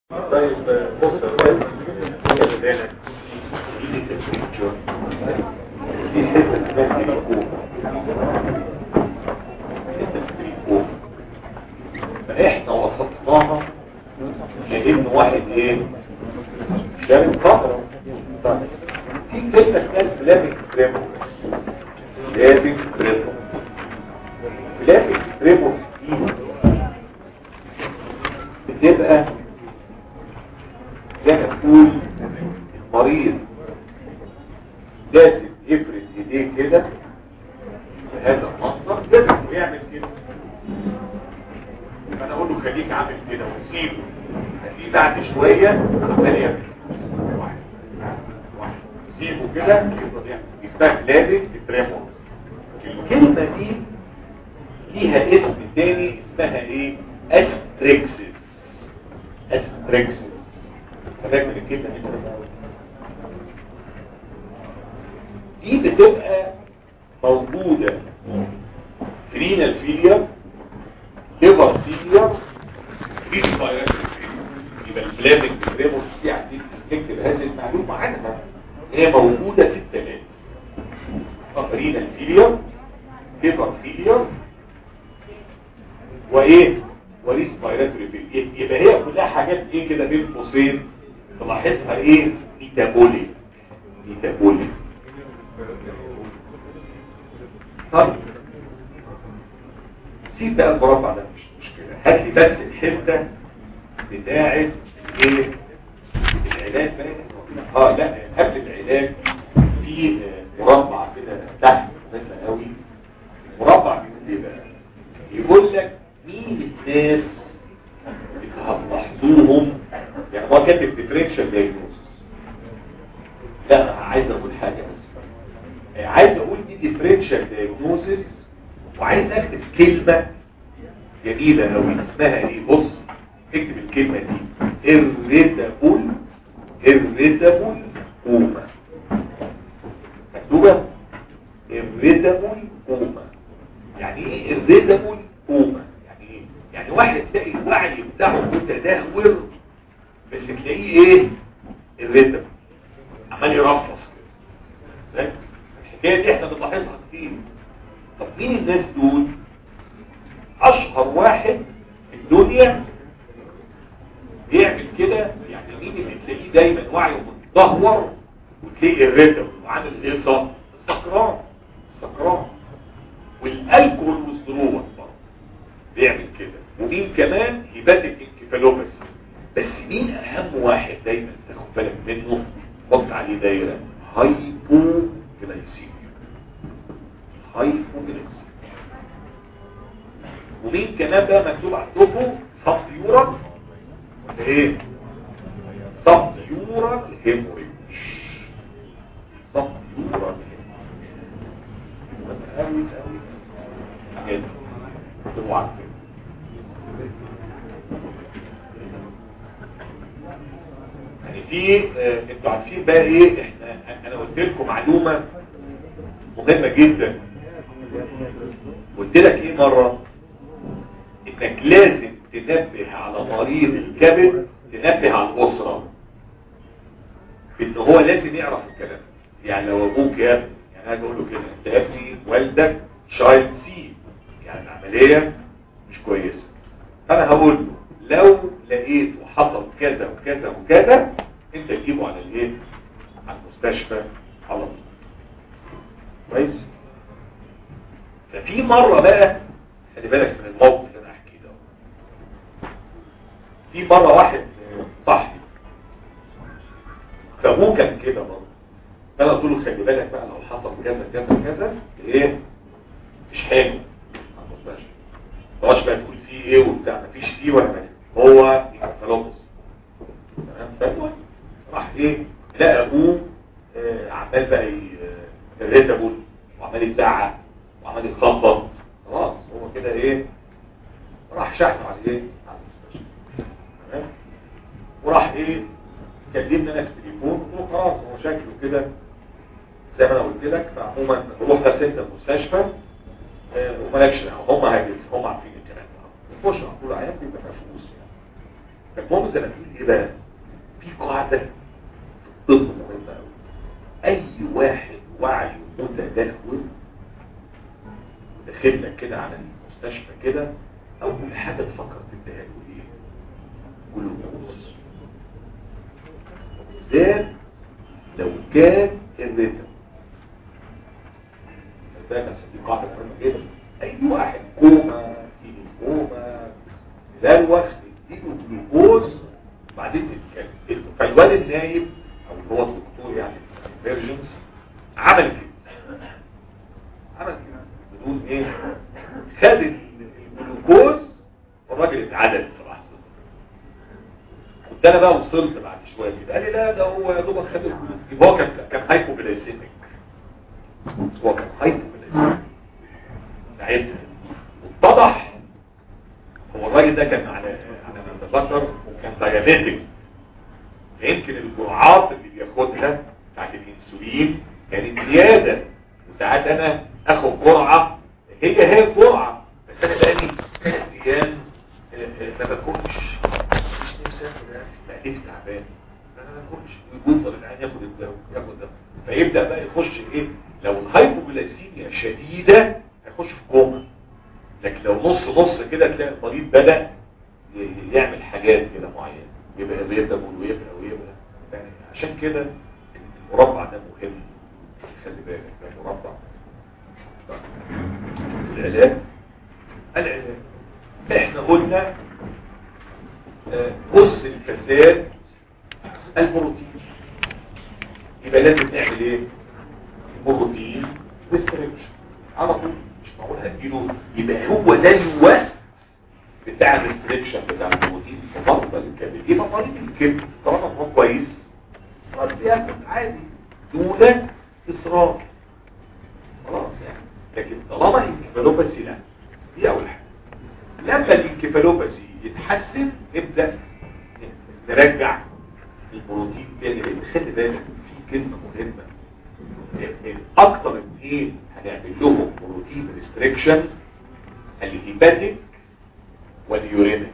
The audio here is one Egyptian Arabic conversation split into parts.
طيب بص خلي بالك دي تسويتشر دي حته اسمها تريكو حته تريكو فاحنا وصفناها كأن واحد ايه شارب قطره في كلمه اسمها فلافيك كريمو فلافيك كريمو فلافيك كريمو دي بتبقى زي ما تقول المريض لازم يفرد ايديه كده بهذا المنظر لازم يعمل كده فانا اقول له خليك عامل كده وسيبه هتلاقيه بعد شويه عمال يعمل واحد واحد سيبه كده يفضل يعمل اسمها لازم تترموا الكلمه دي ليها اسم تاني اسمها ايه استريكسس استريكسس هنعمل الكلمة دي دي بتبقى موجودة فرينال فيلير ليفر فيلير ريسبيراتوري يبقى البلامك بريموس دي عايزين نكتب هذه المعلومة عنها هي موجودة في الثلاثة فرينال فيلير ليفر فيلير وايه وريسبيراتوري فيلير يبقى هي كلها حاجات ايه كده بين قوسين تلاحظها ايه ميتابولي ميتابولي طيب سيب بقى المربع ده مش مشكلة هات لي بس الحتة بتاعت ايه العلاج بقى اه لا قبل العلاج في مربع كده تحت مثلا قوي مربع بيقول ايه بقى يقول لك مين الناس اللي هتلاحظوهم يعني هو كاتب ديفرنشال دايجنوستس لا انا عايز اقول حاجه بس عايز اقول دي ديفرنشال دايجنوستس وعايز اكتب كلمه جميله قوي اسمها ايه بص اكتب الكلمه دي irritable irritable كوما مكتوبه irritable كوما يعني ايه irritable كوما يعني ايه يعني واحد تلاقي الوعي بتاعه متدهور بس تلاقيه ايه الريتم عمال يرفص كده الحكايه دي احنا بنلاحظها كتير طب مين الناس دول اشهر واحد في الدنيا بيعمل كده يعني مين اللي تلاقيه دايما وعيه متدهور وتلاقي الريتم وعامل هيصه السكران السكران والالكول والسرور برضه بيعمل كده ومين كمان هيباتيك انكفالوباسي بس مين اهم واحد دايما تاخد بالك منه حط عليه دايره هايبو جلايسيميا هايبو جلايسيميا ومين كمان بقى مكتوب عندكم صف يورال ولا ايه صف يورال هيموريج صف يورال هيموريج قوي قوي حاجات تبقوا عارفين يعني في آه انتوا عارفين بقى ايه احنا انا قلت لكم معلومة مهمة جدا قلت لك ايه مرة انك لازم تنبه على مريض الكبد تنبه على الاسرة ان هو لازم يعرف الكلام يعني لو ابوك يا ابني يعني انا بقول له كده انت يا ابني والدك شايلد سي يعني العملية مش كويسة فانا هقول له لو لقيت وحصل كذا وكذا وكذا انت تجيبه على الايه على المستشفى على طول كويس ففي مرة بقى خلي بالك من الموقف اللي انا احكيه ده في مرة واحد صاحبي فابوه كان كده برضه فانا قلت له خلي بالك بقى لو حصل كذا كذا كذا ايه مش حلو على المستشفى مش بقى تقول فيه ايه وبتاع مفيش فيه ولا مفيش هو انكفالوبس تمام فهو راح ايه لقى ابوه آه عمال بقى الريتابول وعمال يزعق وعمال يخبط خلاص هو كده ايه راح شحنه على ايه على المستشفى تمام وراح ايه كلمني انا في التليفون قلت له خلاص هو شكله كده زي ما انا قلت لك فعموما روح بس انت المستشفى آه ومالكش دعوه هم هيجلس هم عارفين الكلام ده نخش على طول عيان بيبقى مفقوس يعني فالمهم زي ما تقول ايه بقى في قاعده في الطب مهمه قوي اي واحد وعي متدهور داخل لك كده على المستشفى كده اول حاجه تفكر تديها له ايه جلوكوز بالذات لو كان الريتم ده دي قاعده مهمه جدا اي واحد كوما سيني كوما لا الوقت تديله جلوكوز وبعدين تتكلم فالوالد النايب او اللي هو الدكتور يعني فيرجنز عمل كده عمل كده بدون ايه خد الجلوكوز والراجل اتعدل في لحظه كنت انا بقى وصلت بعد شويه كده قال لي لا ده هو يا دوبك خد الجلوكوز يبقى هو كان كان هايبوجلايسيميك هو كان هايبوجلايسيميك ساعتها اتضح هو الراجل ده كان على على ما اتذكر وكان دايابيتك يمكن الجرعات اللي بياخدها بتاعت الانسولين كانت زياده وساعات انا اخد جرعه هي هي الجرعه بس انا بقالي ثلاث ايام ما باكلش مش نفسي اكل معدتي تعبان انا ما باكلش ويفضل العين ياخد الدواء ياخد ده فيبدا بقى يخش ايه لو الهايبوجلايسيميا شديده هيخش في كوما لكن لو نص نص كده تلاقي المريض بدا يعمل حاجات كده معينه يبقى بيبدا ويبقى ويبقى يعني عشان كده المربع ده مهم خلي بالك ده مربع العلاج العلاج احنا قلنا بص الفساد البروتين يبقى لازم نعمل ايه البروتين ريستريكشن على طول مش معقول هديله يبقى هو ده الوقت بتاع الريستريكشن بتاع البروتين في مرضى الكبد يبقى مريض الكبد طالما هو كويس خلاص بياكل عادي دون اصرار خلاص يعني لكن طالما الانكفالوباسي لا دي اول حاجه لما الانكفالوباسي يتحسن نبدا نرجع البروتين تاني لان خلي بالك في كلمه مهمه اكتر اثنين هنعمل لهم بروتين ريستريكشن الهيباتيك واليورينيك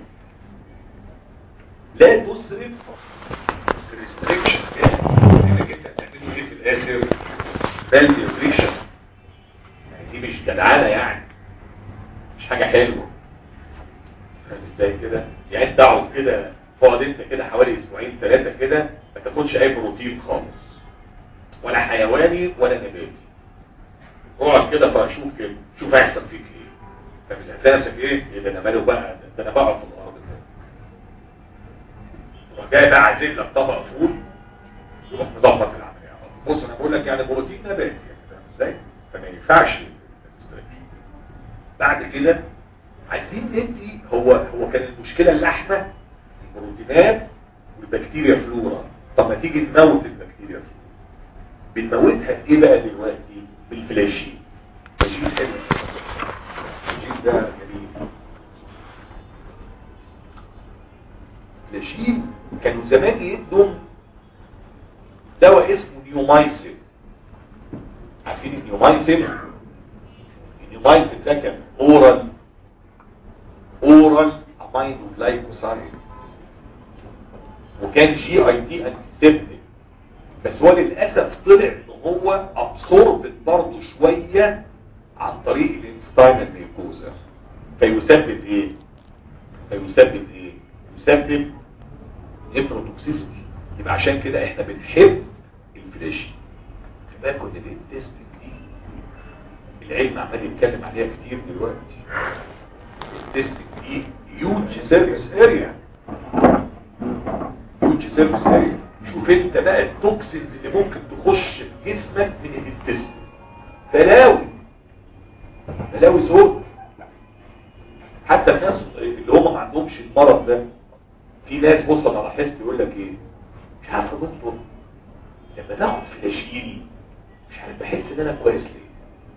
لا تسرف في الريستريكشن انك انت هتعمله ايه في الاخر فالنيوتريشن يعني دي مش جدعانه يعني مش حاجه حلوه فاهم ازاي كده يعني انت اقعد كده تقعد انت كده حوالي اسبوعين ثلاثه كده ما تاخدش اي بروتين خالص ولا حيواني ولا نباتي اقعد كده فشوف كده شوف هيحصل فيك ايه فمش هتلاقي نفسك ايه ايه ده انا ماله بقى ده انا بقع في الارض كده تروح جاي بقى عازل لك طبق فول يروح مظبط العمليه بص انا بقول لك يعني بروتين نباتي يعني فاهم ازاي فما ينفعش بعد كده عايزين ندي هو هو كان المشكله اللحمه البروتينات والبكتيريا فلورا طب ما تيجي نموت البكتيريا فلورا بنموتها بايه بقى دلوقتي بالفلاشين فلاشين حلو فلاشين ده جميل فلاشين كانوا زمان يدوا دواء اسمه نيومايسين عارفين النيومايسين النيومايسين ده كان اورال اورال امينو جلايكوسايد وكان جي اي دي انتيسيبتيك بس هو للأسف طلع ان هو ابسوربت برضه شوية عن طريق الانستاينال ميكوزا فيسبب ايه فيسبب ايه يسبب نيفروتوكسيستي يبقى عشان كده احنا بنحب الفلاشي بالك ان الانتست دي العلم عمال يتكلم عليها كتير دلوقتي الانتست دي هيوج سيرفيس اريا هيوج سيرفيس اريا شوف انت بقى التوكسينز اللي ممكن تخش في جسمك من الانتست بلاوي بلاوي سود حتى الناس اللي هم ما عندهمش المرض ده في ناس بص انا لاحظت يقول لك ايه مش عارف يا دكتور لما باخد فلاشين مش عارف بحس ان انا كويس ليه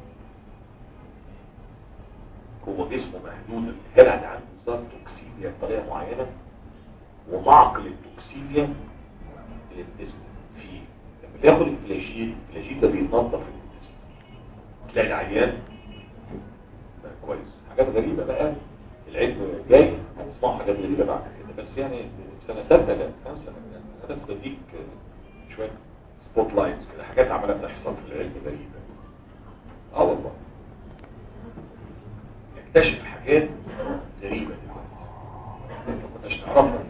هو جسمه مهدود الجدع ده عنده نظام توكسيميا بطريقه معينه ومعقل التوكسيميا الانتست فيه لما بياخد الفلاشين الفلاشين ده بيتنظف الانتست تلاقي العيان بقى كويس حاجات غريبه بقى العلم جاي هتسمعوا حاجات غريبه بعد كده بس يعني سنة ستة لا خمسة يعني أنا بس بديك شوية سبوت لايتس كده حاجات عمالة بتحصل في العلم غريبة اه والله نكتشف حاجات غريبة ما كناش نعرفها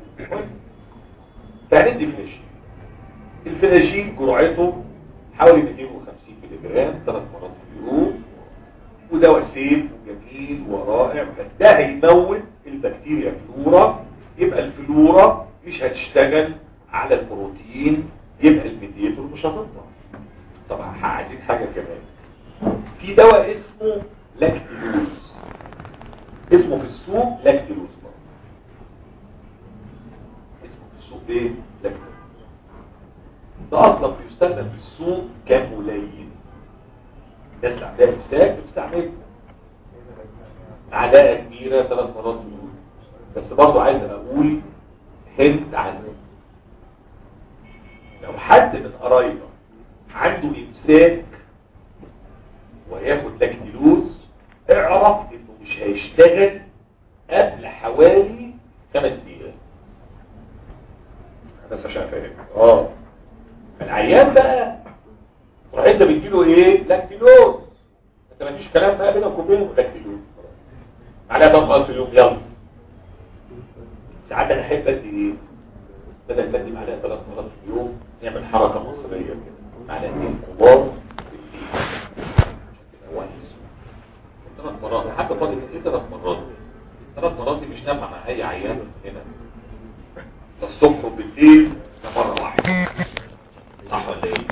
فهندي فلاجين الفلاجين جرعته حوالي 250 ملي جرام ثلاث مرات في اليوم ودواء سيف وجميل ورائع ده هيموت البكتيريا فلورا يبقى الفلورا مش هتشتغل على البروتين يبقى الميديتور مش هتطلع طبعا عايزين حاجة كمان في دواء اسمه لاكتيلوز اسمه في السوق لاكتيلوز اسمه في السوق ايه لاكتيلوز ده اصلا بيستخدم في السوق كملين الناس اللي عندها امساك بتستعمله معلقه كبيره ثلاث مرات في اليوم بس برضه عايز اقول هنت عنه لو حد من قرايبك عنده امساك وياخد لاكتيلوز اعرف انه مش هيشتغل قبل حوالي خمس دقيقات بس عشان افهم اه العيان بقى تروح انت بتجيله ايه لاكتيلوز انت ما فيش كلام بقى بينك وبينه لاكتيلوز عليها تنقص في اليوم يلا ساعات انا احب ادي ايه بدل ما ادي معلقه ثلاث مرات في اليوم نعمل حركه مصريه كده معلقتين كبار في الليل عشان تبقى وانس ثلاث مرات حتى فاضي ايه ثلاث مرات ثلاث مرات دي مش نافعه مع اي عيان هنا ده الصبح وبالليل ده مره واحده صح ولا ايه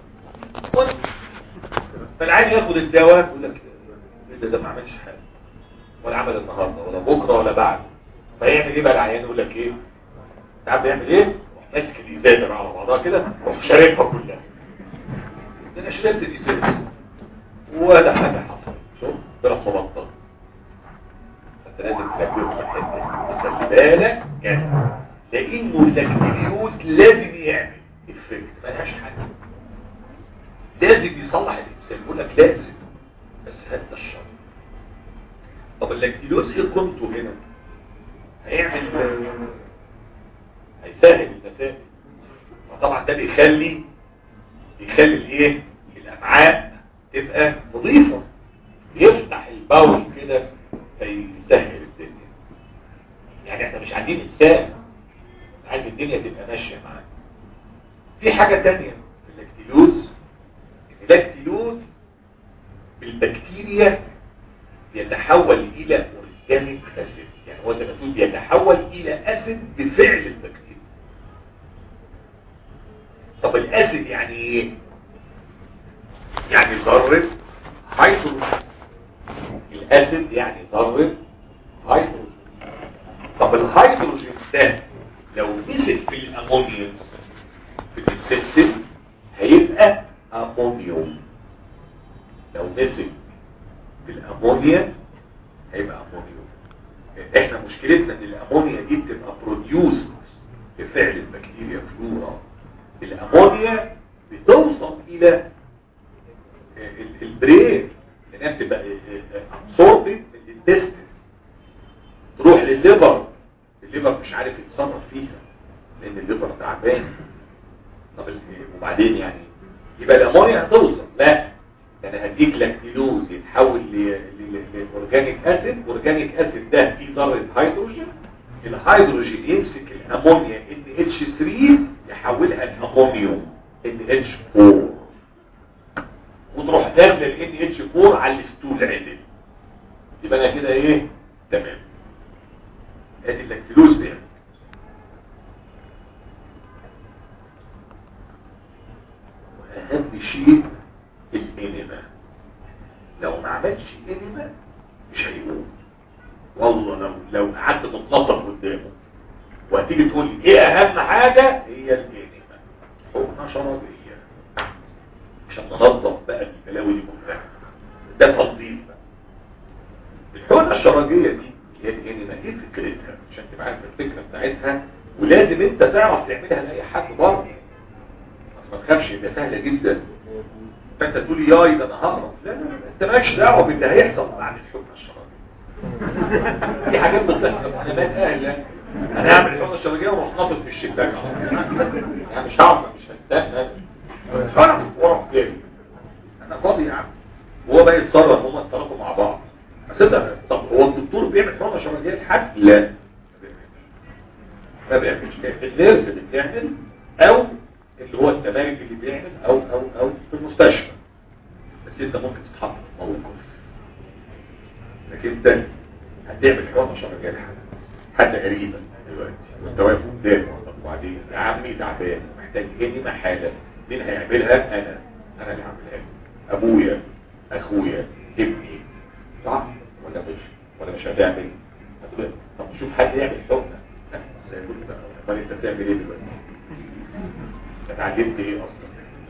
فالعيان ياخد الدواء يقول لك ايه ده ما عملش حاجه ولا عمل النهارده ولا بكره ولا بعد فيعمل ايه بقى العيان يقول لك ايه تعرف بيعمل ايه يروح ماسك الازازه بقى على بعضها كده ويروح شاربها كلها ده انا شربت الازازه ولا حاجه حصلت شوف طلع مبطل انت لازم تركز في الحته خلي بالك كذا لانه اللاكتيريوز لازم يعمل افكت ملهاش حاجه لازم يصلح الانسان يقول لك لازم بس هذا الشر طب اللاكتيلوز ايه قيمته هنا هيعمل هيسهل المسائل فطبعا ده بيخلي بيخلي الايه الامعاء تبقى نظيفه يفتح البول كده فيسهل الدنيا يعني احنا مش عايزين انسان عايز الدنيا تبقى ماشيه معانا في حاجه تانية في اللاكتيلوز اللاكتيلوز بالبكتيريا يتحول الى اورجانيك اسيد يعني هو زي ما تقول بيتحول الى اسيد بفعل البكتيريا طب الاسيد يعني ايه يعني ذره هيدروجين الاسيد يعني ذره هيدروجين طب الهيدروجين ده لو مسك في الامونيوم في الانتستين هيبقى امونيوم لو مسك في الامونيا هيبقى امونيوم احنا مشكلتنا ان الامونيا دي بتبقى بروديوس بفعل البكتيريا فلورا الامونيا بتوصل الى البرين لانها بتبقى ابسوربت الانتستين تروح للليفر الليفر مش عارف يتصرف فيها لان الليفر تعبان طب وبعدين يعني يبقى الامونيا هتوصل لا يعني هديك لاكتيلوز يتحول لاورجانيك اسيد اورجانيك اسيد ده فيه ذره هيدروجين الهيدروجين يمسك الامونيا ان اتش 3 يحولها لامونيوم ان اتش 4 وتروح نازله الان اتش 4 على الستول عدل يبقى انا كده ايه تمام ادي اللاكتيلوز ده واهم شيء الانما لو ما عملش انما مش هيقوم والله لو لو قعدت تتنطط قدامه وهتيجي تقول لي ايه اهم حاجه هي الانما حقنه شرابيه عشان ننظف بقى البلاوي دي كلها ده تنظيف بقى الحقنه الشرابيه دي هي الانما ايه فكرتها عشان تبقى عارف الفكره بتاعتها ولازم انت تعرف تعملها لاي حد برضه ما تخافش ده سهله جدا فانت تقول لي ياي ده انا ههرب لا لا لا انت مالكش دعوه باللي هيحصل بعد الحكم الشرعي في حاجات بتحصل علامات اهل انا هعمل الحقنه الشرجيه واروح ناطط في الشباك انا مش هعمل مش هستنى مش هعرف واروح جاي انا فاضي يا عم وهو بقى يتصرف هما يتصرفوا مع بعض بس انت طب هو الدكتور بيعمل حقنه شرجيه لحد لا ما بيعملش النيرس اللي بتعمل او اللي هو التمارك اللي بيعمل او او او في المستشفى بس انت ممكن تتحط في موقف انك انت هتعمل حقنه شرجيه لحد حد قريبا دلوقتي وانت واقف قدامه طب وبعدين يا عمي تعبان محتاج جني حاله مين هيعملها انا انا اللي هعملها له. ابويا اخويا ابني صح ولا مش ولا مش هتعمل هتقول طب شوف حد يعمل حقنه لا، بس هيقول لك امال انت بتعمل ايه دلوقتي انت اتعلمت ايه اصلا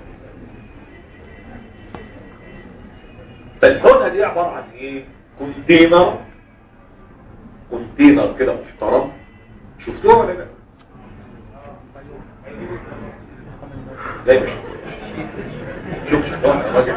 فالحقنه دي عباره عن ايه كونتينر كونتينر كده محترم شفتوه ولا لا زي ما شفتوه شوف شفتوه يا راجل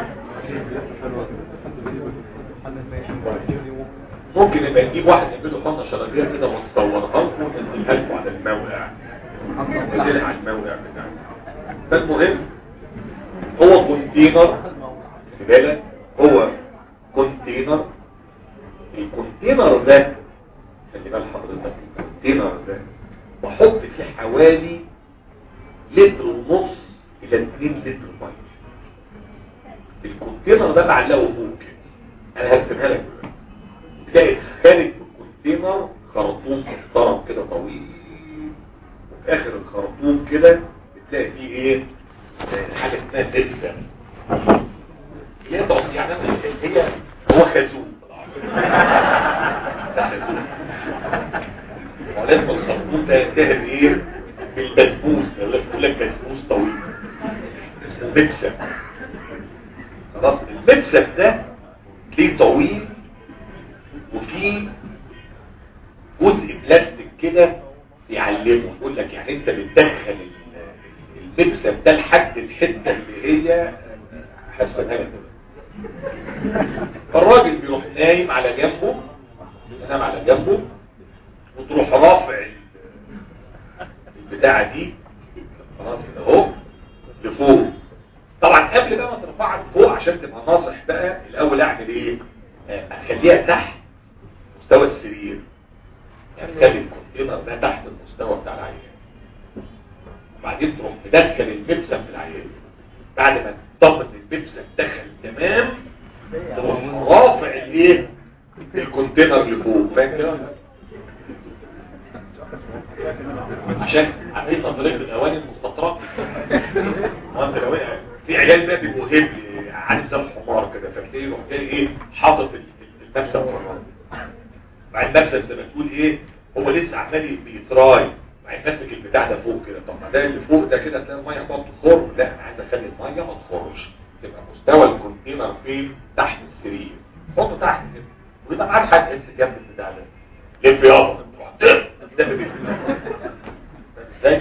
ممكن يبقى نجيب واحد يعمله حقنه شرجيه كده ونصورها لكم وننزلها لكم على الموقع ننزلها على الموقع بتاعنا فالمهم هو كونتينر خلي بالك هو كونتينر الكونتينر ده خلي بال حضرتك الكونتينر ده بحط فيه حوالي لتر ونص الى 2 لتر ميه الكونتينر ده بعلقه فوق كده انا هرسمها لك دلوقتي تلاقي خارج من الكونتينر خرطوم محترم كده طويل وفي اخر الخرطوم كده بتلاقي فيه ايه آه، حاجه اسمها دبسه هي طبعا يعني أنا- هي هو خازوق ده خازوق ولازم الخرطوم ده ينتهي بايه بالبسبوس يقول لك يقول لك بسبوس طويل اسمه مبسم خلاص المبسم ده ليه طويل وفي جزء بلاستيك كده يعلمه يقول لك يعني انت بتدخل ال- المبسم ده لحد الحته اللي هي حسنها لك فالراجل بيروح نايم على جنبه ينام على جنبه وتروح رافع ال- البتاعه دي خلاص كده اهو لفوق طبعا قبل بقى ما ترفعها لفوق عشان تبقى ناصح بقى الاول اعمل ايه آه، اخليها تحت مستوى السرير يعني خلي الكونتينر ده تحت المستوى بتاع العيان وبعدين تروح تدخل المبسم في العيان بعد ما تطمن المبسم دخل تمام تروح رافع الايه الكونتينر لفوق فاهم كده عشان عارفين نظريه الاواني المستطرة ما انت لو وقع في عيال بقى بيبقوا هبل عامل زي الحمار كده فتلاقيه يروح جاي ايه حاطط ال- ال- المبسم في الرمل بعد المبسم زي ما تقول ايه هو لسه عمال بيتراي بعدين ماسك البتاع ده فوق كده طب ما ده اللي فوق ده كده تلاقي الميه تقعد تخر لا انا عايز اخلي الميه ما تخرش تبقى مستوى الكونتينر فين تحت السرير حطه تحت كده ويبقى معاك حد امسك جنب البتاع ده لف يابا تروح تقف قدام البتاع ازاي؟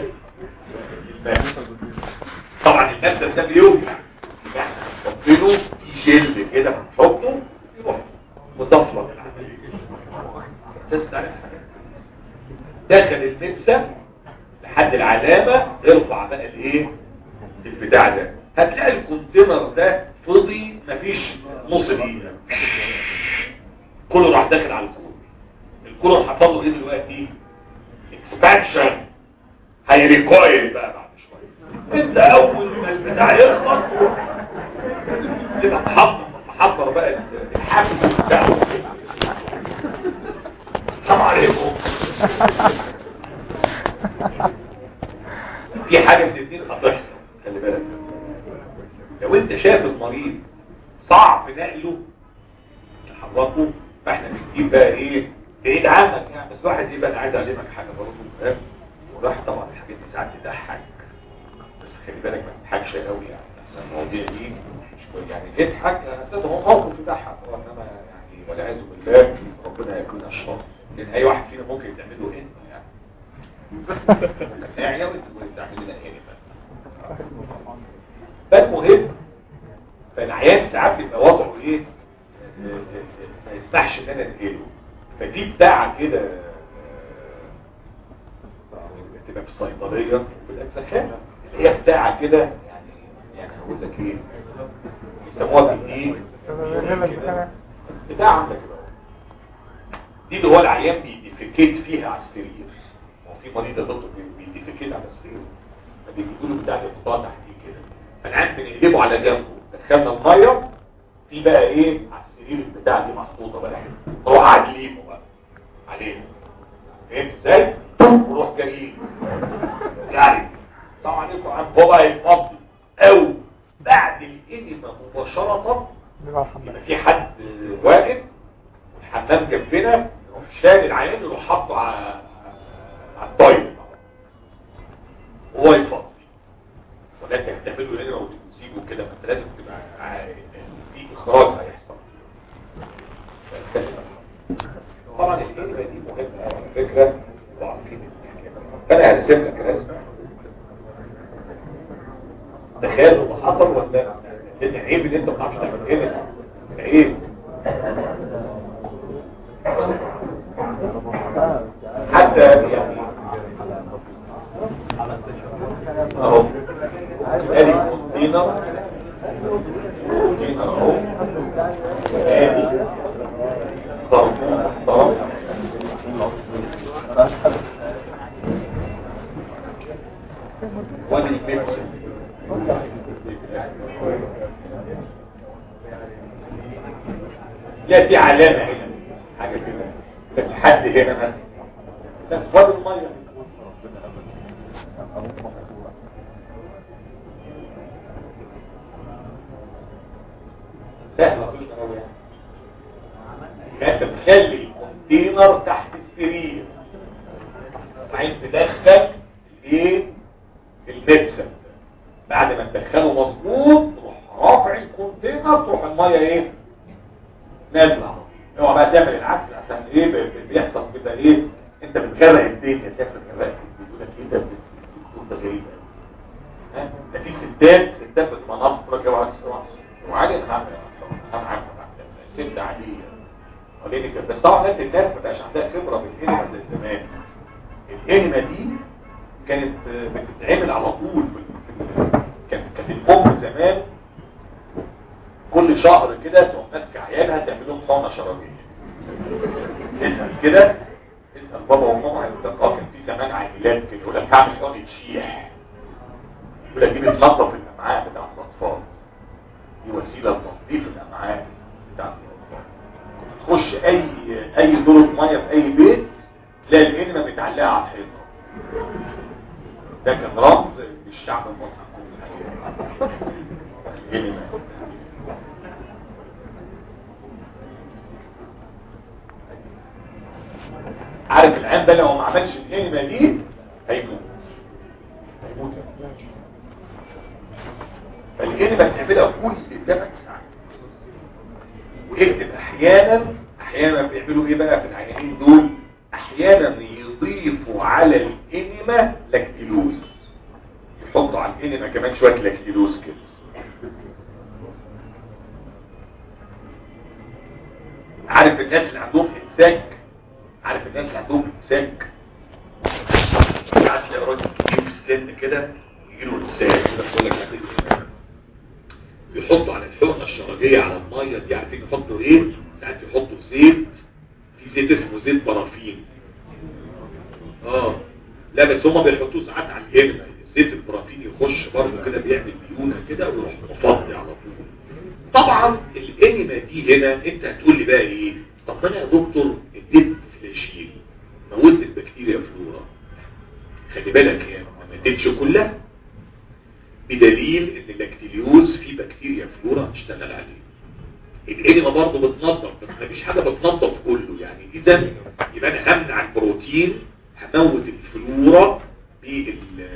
طبعا المبسم ده بيوجع يعني حطينه في جل كده هنحطه يروح مصفر تستعرف دخل المبسم لحد العلامة ارفع بقى الايه البتاع ده هتلاقي الكونتينر ده فضي مفيش نص دقيقة كله راح داخل على الكور الكور حصل له ايه دلوقتي اكسبانشن هيريكويل بقى بعد شويه انت اول ما البتاع يخلص تبقى محضر محضر بقى الحمل بتاعه السلام عليكم في حاجه من الاثنين هتحصل خلي بالك لو انت شايف المريض صعب نقله تحركه فاحنا بنجيب بقى ايه بعيد عنك يعني بس واحد يبقى انا عايز اعلمك حاجه برضه فاهم والواحد طبعا الحاجات دي ساعات تضحك بس خلي بالك ما تضحكش قوي يعني احسن المواضيع دي مش كويس يعني اضحك انا هو موقف يضحك هو انما يعني والعياذ بالله ربنا يكون اشرف لان اي واحد فينا ممكن تعمله هنا يعني يعني وتعمل لنا هنا فالمهم فالعيان ساعات بيبقى وضعه ايه ما يسمحش ان انا انقله ففي بتاع كده تبقى في الصيدليه وبالك سخانه هي بتاعه كده يعني يعني هقول لك ايه يسموها بايه بتاع عندك كده دي اللي هو العيان بيديفيكيت فيها على السرير هو في مريض يا دكتور بيديفيكيت على السرير فبيجيبوا له بتاع القطاع تحتيه كده فالعيان بنقلبه على جنبه دخلنا الميه في بقى ايه على السرير البتاع دي محطوطه بقى هو عاجلينه بقى عليه فهمت ازاي؟ وروح جايين يعني السلام عليكم عم هو بقى يفضي او بعد الانما مباشره يبقى في حد واقف الحمام جنبنا يروح شايل العيان يروح حاطه على على الطايله وهو يفضي ولا انت هتعمله هنا وتسيبه كده فانت لازم تبقى في اخراج هيحصل طبعا الكلمه دي مهمه على فكره وعارفين فانا هرسم لك رسمه تخيل اللي حصل ولا لان عيب ان انت ما بتعرفش تعمل ايه عيب حتى يعني اهو ادي كونتينر كونتينر اهو ادي خرطوم محترم وادي البيبسي لا في علامة هنا حاجة كده لحد هنا مثلا بس فاضل المية سهلة مفيش قوي يعني انت بتخلي الكونتينر تحت السرير عايز تدخل الايه المبسم بعد ما تدخله مظبوط تروح رافع الكونتينر تروح الميه ايه نازله اوعى بقى تعمل العكس عشان ايه ب- ب- بيحصل كده ايه انت بتغرق الدنيا تحصل غرق بيقول لك ايه ده بتقول ده غريب ها ده في ستات ستات بالمناصب كده وعلى السرعه وعادي انا هعمل انا عارف ست عاديه ولكن كده بس طبعا انت الناس ما بقاش عندها خبره بالكلمه زي زمان الكلمه دي كانت بتتعمل على طول في في- كانت كانت الام زمان كل شهر كده تروح ماسكه عيالها تعمل لهم حقنه شرجيه اسال كده اسال بابا وماما هيقول لك اه كان في زمان عائلات كده يقول لك هعمل حقنه شيح يقول لك دي بتنظف الامعاء بتاعت الاطفال دي وسيله لتنظيف الامعاء بتاعت الاطفال كنت تخش اي اي دورة ميه في اي بيت تلاقي الانمه متعلقه على الحيطه ده كان رمز للشعب المصري الانمه عارف العين ده لو ما عملش الانمه دي هيموت هيموت فالانمه بتعملها كل 8 ساعات واكتب احيانا احيانا بيعملوا ايه بقى في العيانين دول احيانا يضيفوا على الانمه لاكتيلوز يحطوا على الانمه كمان شويه لاكتيلوز كده عارف الناس اللي عندهم امساك عارف الناس اللي عندهم امساك ساعات تلاقي راجل كبير في السن كده يجيله امساك كده بقول لك يعني يحطوا على الحقنه الشرجيه على الميه دي عارفين يحطوا ايه ساعات يحطوا زيت في زيت اسمه زيت بارافين اه لا بس هما بيحطوه ساعات على الهرمه زيت البارافين يخش برضه كده بيعمل بيونه كده ويروح مفضي على طول طبعا الانيما دي هنا انت هتقول لي بقى ايه طب انا يا دكتور اديت فلاشين موت البكتيريا فلورا خلي بالك هي ما اديتش كلها بدليل ان اللاكتيليوز فيه بكتيريا فلورا هتشتغل عليه الانيما برضه بتنظف بس ما فيش حاجه بتنظف كله يعني اذا يبقى انا همنع البروتين هموت الفلورا بال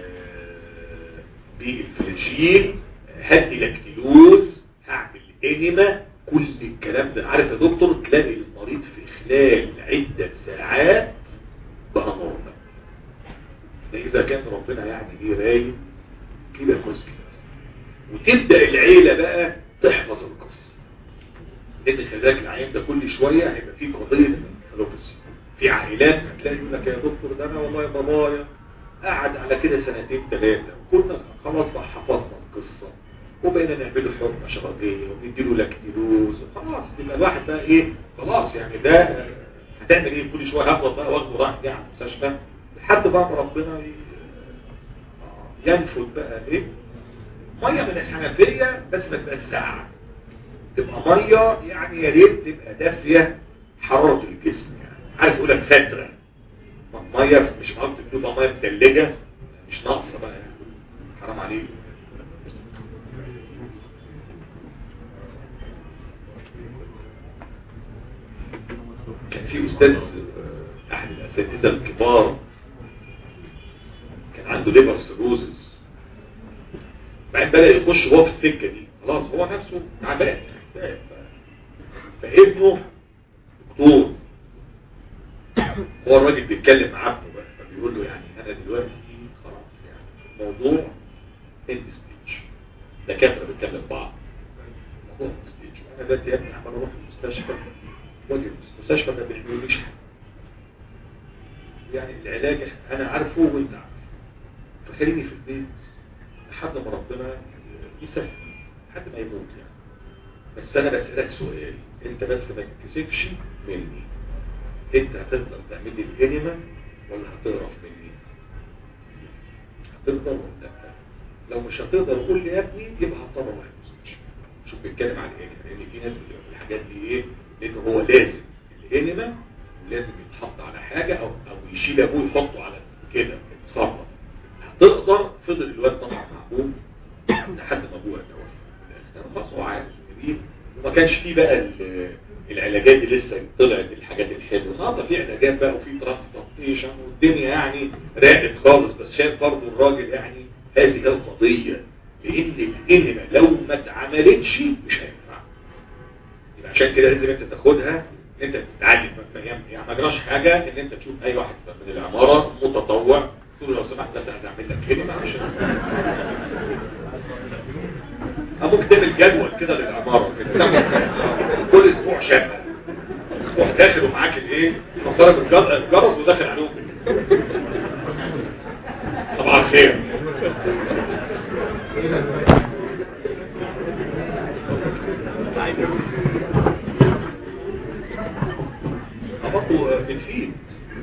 بالفلاجين هدي لاكتيلوز هعمل انيما كل الكلام ده عارف يا دكتور تلاقي المريض في خلال عدة ساعات بقى نورمال ده اذا كان ربنا يعني ايه رايد كده كويس وتبدأ العيلة بقى تحفظ القصة لان خلي بالك العيان ده كل شوية هيبقى فيه قضية فلوبسي في عائلات هتلاقي يقول لك يا دكتور ده انا والله بابايا قعد على كده سنتين ثلاثة كنا خلاص بقى حفظنا القصة وبقينا نعمل له حكمة شرطية ونديله لاكتيلوز وخلاص يبقى الواحد بقى ايه خلاص يعني ده هتعمل ايه كل شوية هفضل بقى واخده راح جاي على المستشفى لحد بقى ما ربنا ينفذ بقى ايه مية من الحنفية بس ما تبقاش ساقعة تبقى مية يعني يا ريت تبقى دافية حرارة الجسم يعني عارف يقول لك فترة مية مش معقول تبقى مية متلجة مش ناقصة بقى يعني حرام عليك كان في أستاذ أحد الأساتذة الكبار كان عنده ليبر سيروزز بعدين بدأ يخش هو في السكة دي خلاص هو نفسه تعبان فابنه دكتور هو الراجل بيتكلم مع ابنه بقى فبيقول له يعني انا دلوقتي خلاص يعني موضوع اند ستيج دكاتره بيتكلم بعض موضوع اند ستيج وانا دلوقتي يا ابني عمال اروح المستشفى واجي المستشفى ما بيعملوليش حاجه يعني العلاج انا عارفه وانت عارفه فخليني في البيت لحد ما ربنا يسهل لحد ما يموت يعني بس انا بسألك سؤال انت بس ما تكسفش مني انت هتقدر تعمل لي الانما ولا هتقرف مني هتقدر ولا لا لو مش هتقدر قول لي يا ابني يبقى هضطر اروح المستشفى شوف بيتكلم عن الانما لان في ناس بتبقى في الحاجات دي ايه لان هو لازم الانما لازم يتحط على حاجة او او يشيل ابوه يحطه على كده يتصرف هتقدر فضل الواد طبعا مع ابوه لحد ما ابوه توفى خلاص هو عارف وما كانش فيه بقى العلاجات دي لسه طلعت الحاجات الحلوه النهارده في علاجات بقى وفي ترانسبلانتيشن والدنيا يعني راقت خالص بس شايف برضه الراجل يعني هذه هي القضيه لان الانما لو ما اتعملتش مش هينفع يبقى عشان كده لازم انت تاخدها ان انت تتعلم يعني ما جراش حاجه ان انت تشوف اي واحد من العماره متطوع تقول له لو سمحت بس عايز اعمل لك كلمه عشان ابوك تعمل جدول كده للعماره كده كل اسبوع شاب تروح داخل ومعاك الايه ضرب الجرس وداخل عليهم صباح الخير برضه بنفيد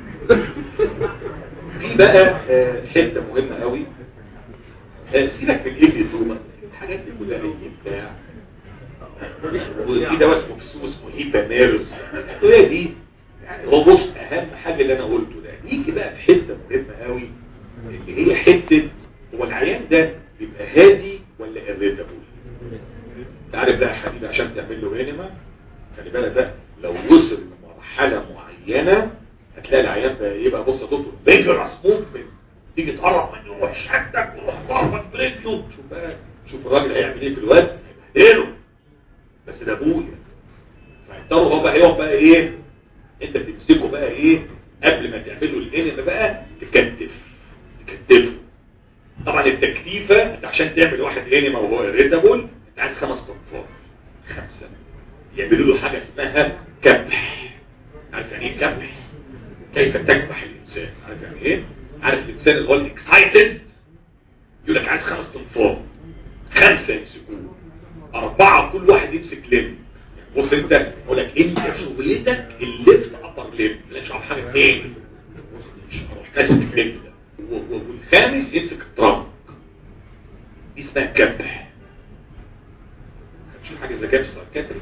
في بقى حته مهمه قوي سيبك من الاجل توبه الحاجات دي كلها اي بتاع وفي دواء اسمه في السوق اسمه هيبا ميرز الادويه دي يعني هو بص اهم حاجه اللي انا قلته ده نيجي بقى في حته مهمه قوي اللي هي حته هو العيان ده بيبقى هادي ولا اريتابل انت عارف بقى يا حبيبي عشان تعمل له انما خلي بالك بقى لو وصل لمرحله معينه هتلاقي العيان ده يبقى بص يا دكتور فيجرس موفمنت تيجي تقرب منه يروح شدك ويروح ضربك برجله شوف بقى شوف الراجل هيعمل ايه في الواد هيبهدله بس ده ابويا فيضطروا هو بقى هيقف بقى ايه انت بتمسكه بقى ايه قبل ما تعمله الانما بقى تكتف تكتفه طبعا التكتيفه انت عشان تعمل واحد انما وهو اريتابل انت عايز خمس تنفار خمسه يعملوا له حاجه اسمها كبح عارف يعني ايه كبح كيف تكبح الانسان عارف يعني ايه عارف الانسان اللي هو الاكسايتد يقول لك عايز خمس تنفار خمسه يمسكوه اربعه كل واحد يمسك لم بص انت يقول لك انت شغلتك الليفت ابر لم لا تشوف حاجه تاني مش هروح ماسك اللم ده والخامس يمسك الترنك دي اسمها كبح هتشوف حاجه زي كده كاتري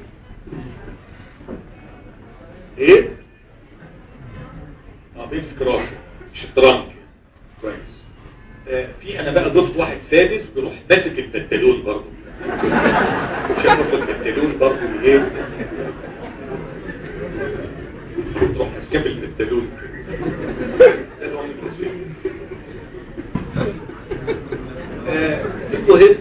ايه اه بيمسك راسه مش الترنك كويس آه في انا بقى ضفت واحد سادس بيروح ماسك البنتالون برضه شافوا البنتالون برضه ايه تروح ماسكه بالبنتالون المهم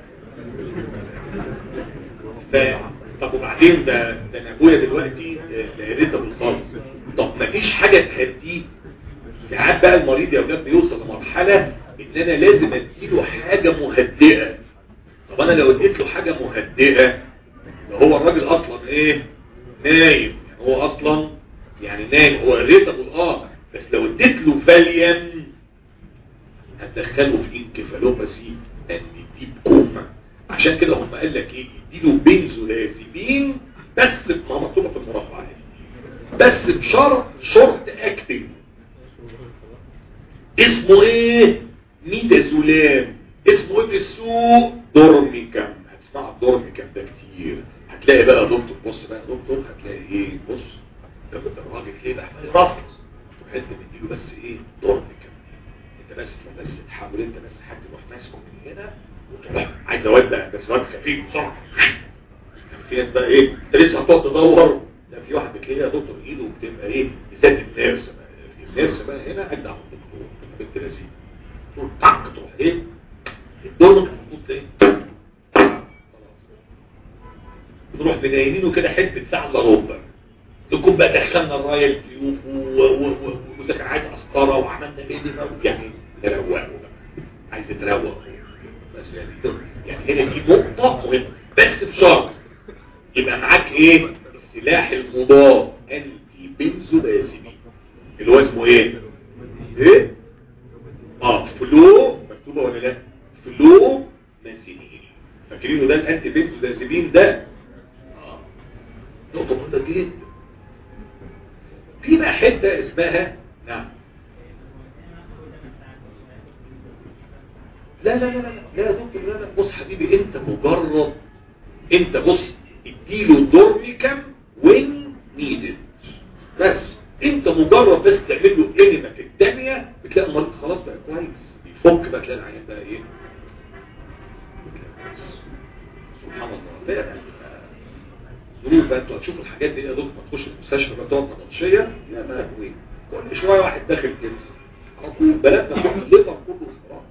طب وبعدين ده ده انا ابويا دلوقتي لا ريته بالخالص طب ما فيش حاجه تهديه ساعات بقى المريض يا اولاد بيوصل لمرحله ان انا لازم اديله حاجه مهدئه طب انا لو اديت له حاجه مهدئه هو الراجل اصلا ايه نايم يعني هو اصلا يعني نايم هو ريتابل اه بس لو اديت له فاليان هتدخله في انكفالوباسي ان دي كوما عشان كده هم قال لك ايه يديله بنزولازيبين بس ما مكتوبه في المربع بس بشرط شورت اكتنج اسمه ايه ميدازولام اسمه ايه في السوق دورميكام هتسمع الدورميكام ده كتير هتلاقي بقى دكتور بص بقى دكتور هتلاقي ايه بص ده الراجل ليه ده احنا رفض وحته مديله بس ايه دورميكام انت بس بس تحاول انت بس حد يروح ماسكه من هنا وتروح عايز اودع بس واد خفيف بسرعه يعني في ناس بقى ايه انت لسه هتقعد تدور لا في واحد بتلاقيها دكتور ايده بتبقى ايه بالذات النيرس بقى النيرس بقى هنا اجدع من الدكتور بنت لذيذ تقول طق تروح ايه الدور ممكن تحط ايه نروح منينينه كده حته ساعه الا ربع نكون بقى دخلنا الرايه الضيوف وإذا كان عايز قسطره وعملنا ميدي يعني نروقه بقى عايز تروق بس يعني يعني هنا دي نقطه مهمه بس بشرط يبقى معاك ايه السلاح المضاد انتي بنزودازيبين اللي هو اسمه ايه ايه اه فلو مكتوبه ولا لا فلو مازينين فاكرينه ده الانتي بنزودازيبين ده اه نقطه مهمه جدا في بقى حته اسمها نعم لا لا لا لا لا يا دكتور لا لا بص حبيبي انت مجرد انت بص اديله دورميكم وين نيدد بس انت مجرد بس تعمل له انما في الثانيه بتلاقي المريض خلاص بقى كويس بيفك بقى تلاقي العيان بقى ايه سبحان الله لا ظروف بقى انتوا هتشوفوا الحاجات دي يا دكتور ما تخش المستشفى بقى تقعد نبطشيه يا مهوي كل شويه واحد داخل كده على طول بلدنا كله الليفر كله خلاص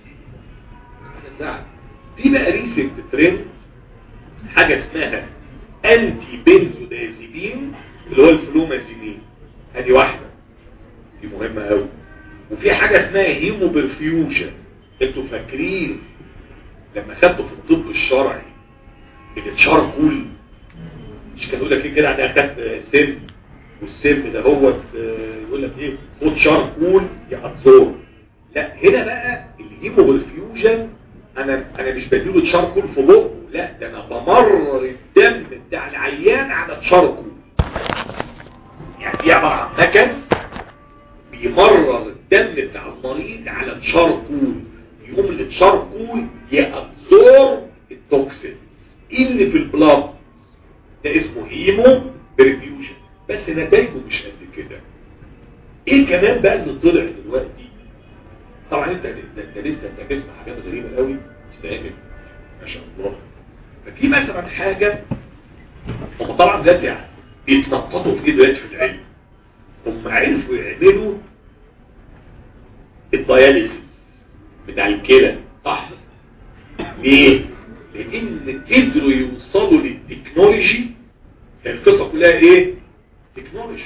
زعل في بقى ريسنت ترند حاجة اسمها انتي بنزودازيبين اللي هو الفلومازيبين ادي واحدة دي مهمة قوي وفي حاجة اسمها هيمو برفيوجن انتوا فاكرين لما خدتوا في الطب الشرعي التشاركول مش كان يقول لك ايه كده انا اخدت سم والسم ده هو يقول لك ايه خد شاركول يا ابزور لا هنا بقى الهيمو برفيوجن انا انا مش بديله تشاركول في بقه لا ده انا بمرر الدم بتاع العيان على تشاركول يعني دي عباره عن مكن بيمرر الدم بتاع المريض على تشاركول يقوم التشاركول يابزورب التوكسينز اللي في البلاد ده اسمه هيمو بريفيوجن بس نتائجه مش قد كده ايه كمان بقى اللي طلع دلوقتي طبعا انت انت لسه انت بتسمع حاجات غريبه قوي تستقبل ما شاء الله ففي مثلا حاجه هم طبعا دلوقتي يعني بيتنططوا في ايه دلوقتي في العلم هم عرفوا يعملوا الدياليسيس بتاع الكلى صح ليه لان قدروا يوصلوا للتكنولوجي القصه كلها ايه تكنولوجي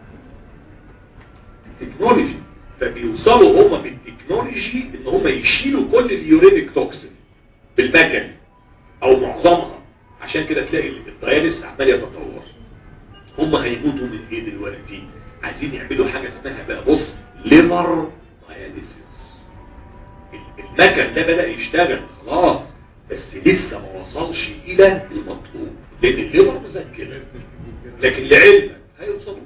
تكنولوجي فبيوصلوا هم بالتكنولوجي ان هم يشيلوا كل اليورينيك توكسين بالمكن او معظمها عشان كده تلاقي الدياليس عمال يتطور هم هيموتوا من ايه دلوقتي عايزين يعملوا حاجه اسمها بقى بص ليفر دياليسيس المكن ده بدا يشتغل خلاص بس لسه ما وصلش الى المطلوب لان الليفر مذكر لكن لعلمك هيوصلوا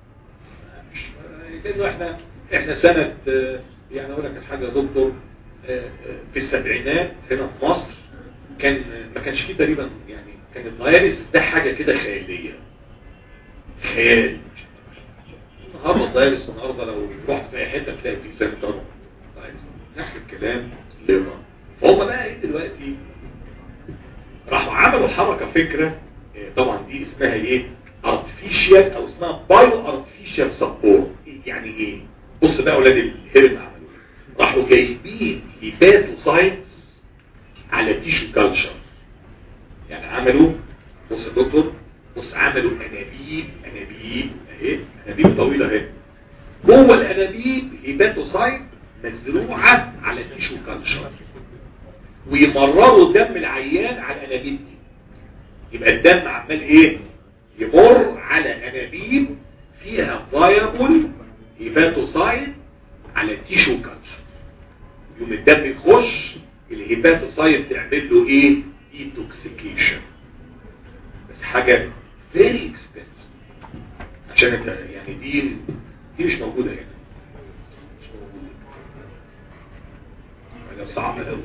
لانه احنا احنا سنة يعني اقول لك الحاجة يا دكتور في السبعينات هنا في مصر كان ما كانش فيه تقريبا يعني كان الدياليسيس ده حاجة كده خيالية خيال النهارده الدياليسيس النهارده لو رحت في اي حته تلاقي فيه سنتر نفس الكلام ليفر فهم بقى ايه دلوقتي راحوا عملوا حركة فكرة طبعا دي اسمها ايه artificial او اسمها بايو artificial support يعني ايه بص بقى اولاد الهرم عملوا راحوا جايبين هيباتوسايتس على تيشو كالتشر يعني عملوا بص يا دكتور بص عملوا انابيب انابيب اهي انابيب طويله اهي جوه الانابيب هيباتوسايت مزروعه على تيشو كالتشر ويمرروا دم العيان على الانابيب دي يبقى الدم عمال ايه يمر على انابيب فيها فايبل هيباتوسايت على تيشو كالتشر يوم الدم يخش الهيباتوسايت تعمل له ايه ديتوكسيكيشن بس حاجه فيري اكسبنسيف عشان انت يعني دي دي مش موجوده هنا مش موجوده حاجه صعبه قوي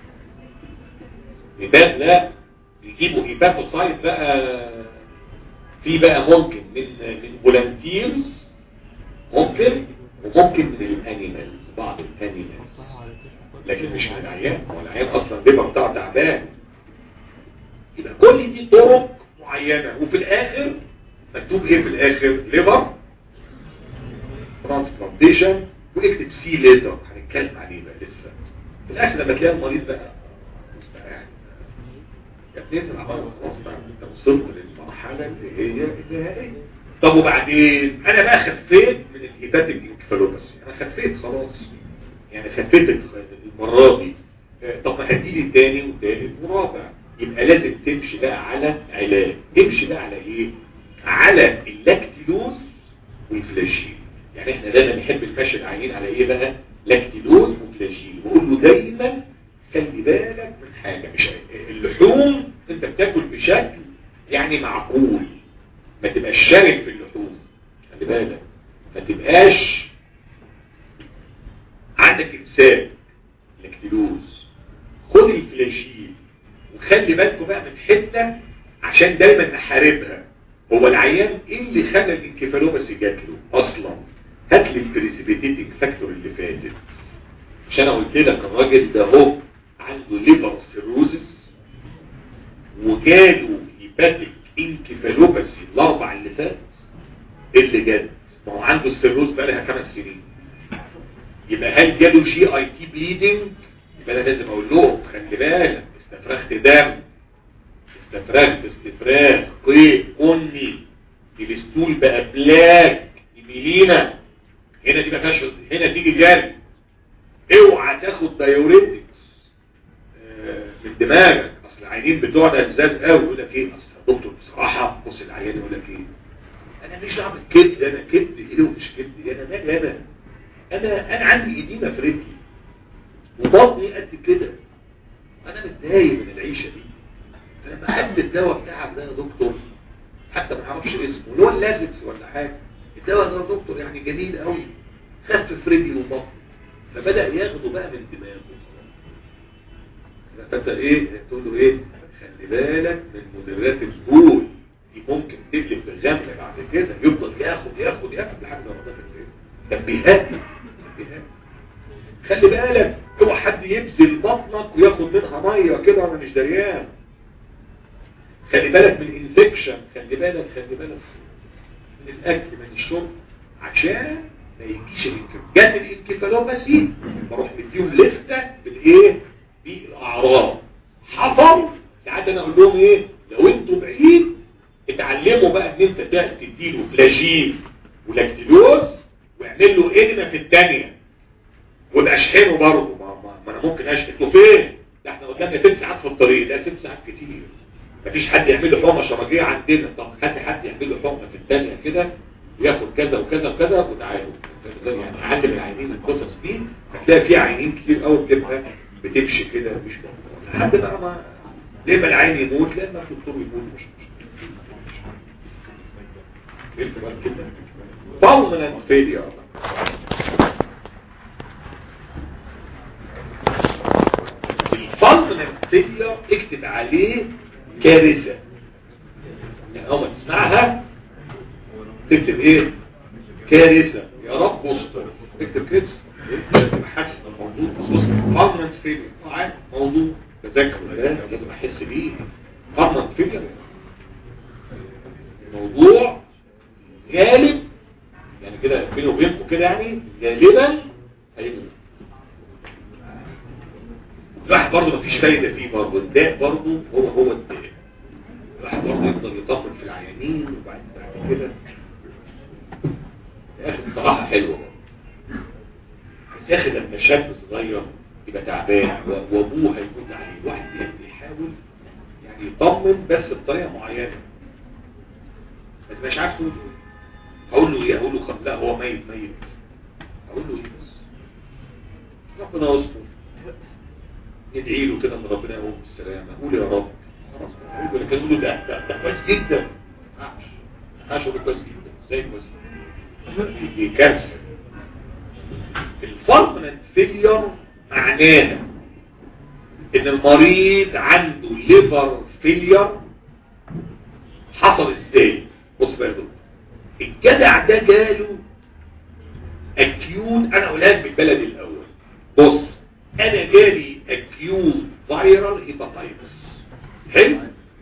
يبان لا يجيبوا هيباتوسايت بقى في بقى ممكن من من فولنتيرز ممكن وممكن من الانيمالز بعض الانيمالز لكن مش من العيان هو العيان اصلا الليفر بتاعه تعبان يبقى كل دي طرق معينه وفي الاخر مكتوب ايه في الاخر ليفر ترانسبلانتيشن واكتب سي ليتر هنتكلم عليه بقى لسه في الاخر لما تلاقي المريض بقى مش بقى يعني يا ابني اسمع بقى خلاص بقى انت وصلت للمرحله اللي هي النهائيه طب وبعدين انا بقى خفيت من الهيباتيك انكفالوباسي انا خفيت خلاص يعني خفيت المره دي طب ما هديلي تاني وتالت ورابع يبقى لازم تمشي بقى على علاج تمشي بقى على ايه على اللاكتيلوز والفلاجيل يعني احنا دايما نحب نمشي العينين على ايه بقى لاكتيلوز وفلاجيل واقول له دايما خلي بالك من حاجه مش اللحوم انت بتاكل بشكل يعني معقول ما تبقاش شارك في اللحوم خلي بالك ما تبقاش عندك امساك لاكتيلوز خد الفلاجيل وخلي بالكم بقى من حته عشان دايما نحاربها هو العيان ايه اللي خلى الانكفالوباسي جات له اصلا هات لي البريسبيتيتنج فاكتور اللي فاتت مش انا قلت لك الراجل ده هو عنده ليفر سيروزس وجاله هيباتيك انكفالوباسي الاربع اللي فات اللي جت ما هو عنده السيروز بقى لها خمس سنين يبقى هل جاله جي اي تي بليدنج يبقى انا لازم اقول لهم خلي بالك استفرغت دم استفرغت استفراغ قيء بني الستول بقى بلاك يميلينا هنا دي ما فيهاش هنا تيجي جري اوعى تاخد دايوريتكس آه من دماغك اصل العينين بتوعنا ازاز قوي يقول لك ايه اصل دكتور بصراحه بص العيان يقول لك ايه انا مش عامل كبد انا كبد ايه ومش كبد انا مالي انا انا انا عندي ايدينا في رجلي وبطني قد كده انا متضايق من العيشه دي فلما خدت الدواء بتاعك ده يا دكتور حتى ما اعرفش اسمه اللي هو اللازكس ولا حاجه الدواء ده يا دكتور يعني جميل قوي خفف رجلي وبطني فبدا ياخده بقى من دماغه فانت ايه تقول له ايه خلي بالك من مدرات البول دي ممكن تقلب بالغمله بعد كده يفضل ياخد ياخد ياخد لحد ما رضا في طب بيهدي بيهدي خلي بالك اوعى حد يبذل بطنك وياخد منها ميه كده انا مش دريان خلي بالك من الانفكشن خلي بالك خلي بالك من الاكل من الشرب عشان ما يجيش الانكفالوباسي جت الانكفالوباسي بروح مديهم لسته بالايه بالاعراض حصل ساعات انا اقول لهم ايه لو انتوا بعيد اتعلموا بقى ان انت تديله فلاجين ولاكتيلوز واعمل له انما في الثانيه وابقى اشحنه برضه ما, ما, ما انا ممكن اشحن له فين ده احنا قدامنا ست ساعات في الطريق ده ست ساعات كتير مفيش حد يعمل له حمى شرجيه عندنا طب خلي حد يعمل له حمى في الثانيه كده وياخد كذا وكذا وكذا وتعالوا يعني علم العينين القصص دي هتلاقي في عينين كتير قوي بتبقى بتمشي كده مش موجوده لحد بقى ما لما العين يموت لما الدكتور يقول مش مشكله بالمنت فيلير الفالمنت فيلير اكتب عليه كارثة يعني اول ما تسمعها تكتب ايه كارثة يا رب استر اكتب كده حاسس الموضوع خصوصا فالمنت فيلير موضوع تذكر ده لازم احس بيه فالمنت فيلير موضوع غالب يعني كده بينه وبينكم كده يعني غالبا هيبقى الواحد برضه مفيش فايدة فيه برضه الداء برضه هو هو الداء الواحد برضه يفضل يطمن في العيانين وبعد بعد كده يا اخي الصراحة حلوة برضه بس يا اخي لما شاب صغير يبقى تعبان وابوه هيكون عليه الواحد يحاول يعني يطمن بس بطريقة معينة ما تبقاش عارف تقول اقول له ايه اقول له خب لا هو ميت ميت اقول له ايه بس ربنا يصبر ندعي له كده ان ربنا يقوم بالسلامه قول يا رب خلاص ولا كان يقولوا ده ده, ده كويس جدا ما ينفعش ما ينفعش اقول كويس جدا ازاي كويس جدا دي كارثه الفرمنت فيلير معناها ان المريض عنده ليفر فيلير حصل ازاي بص بقى يا دكتور الجدع ده جاله اكيوت انا اقولها لك بالبلد الاول بص انا جالي اكيوت فايرال هيباتايتس حلو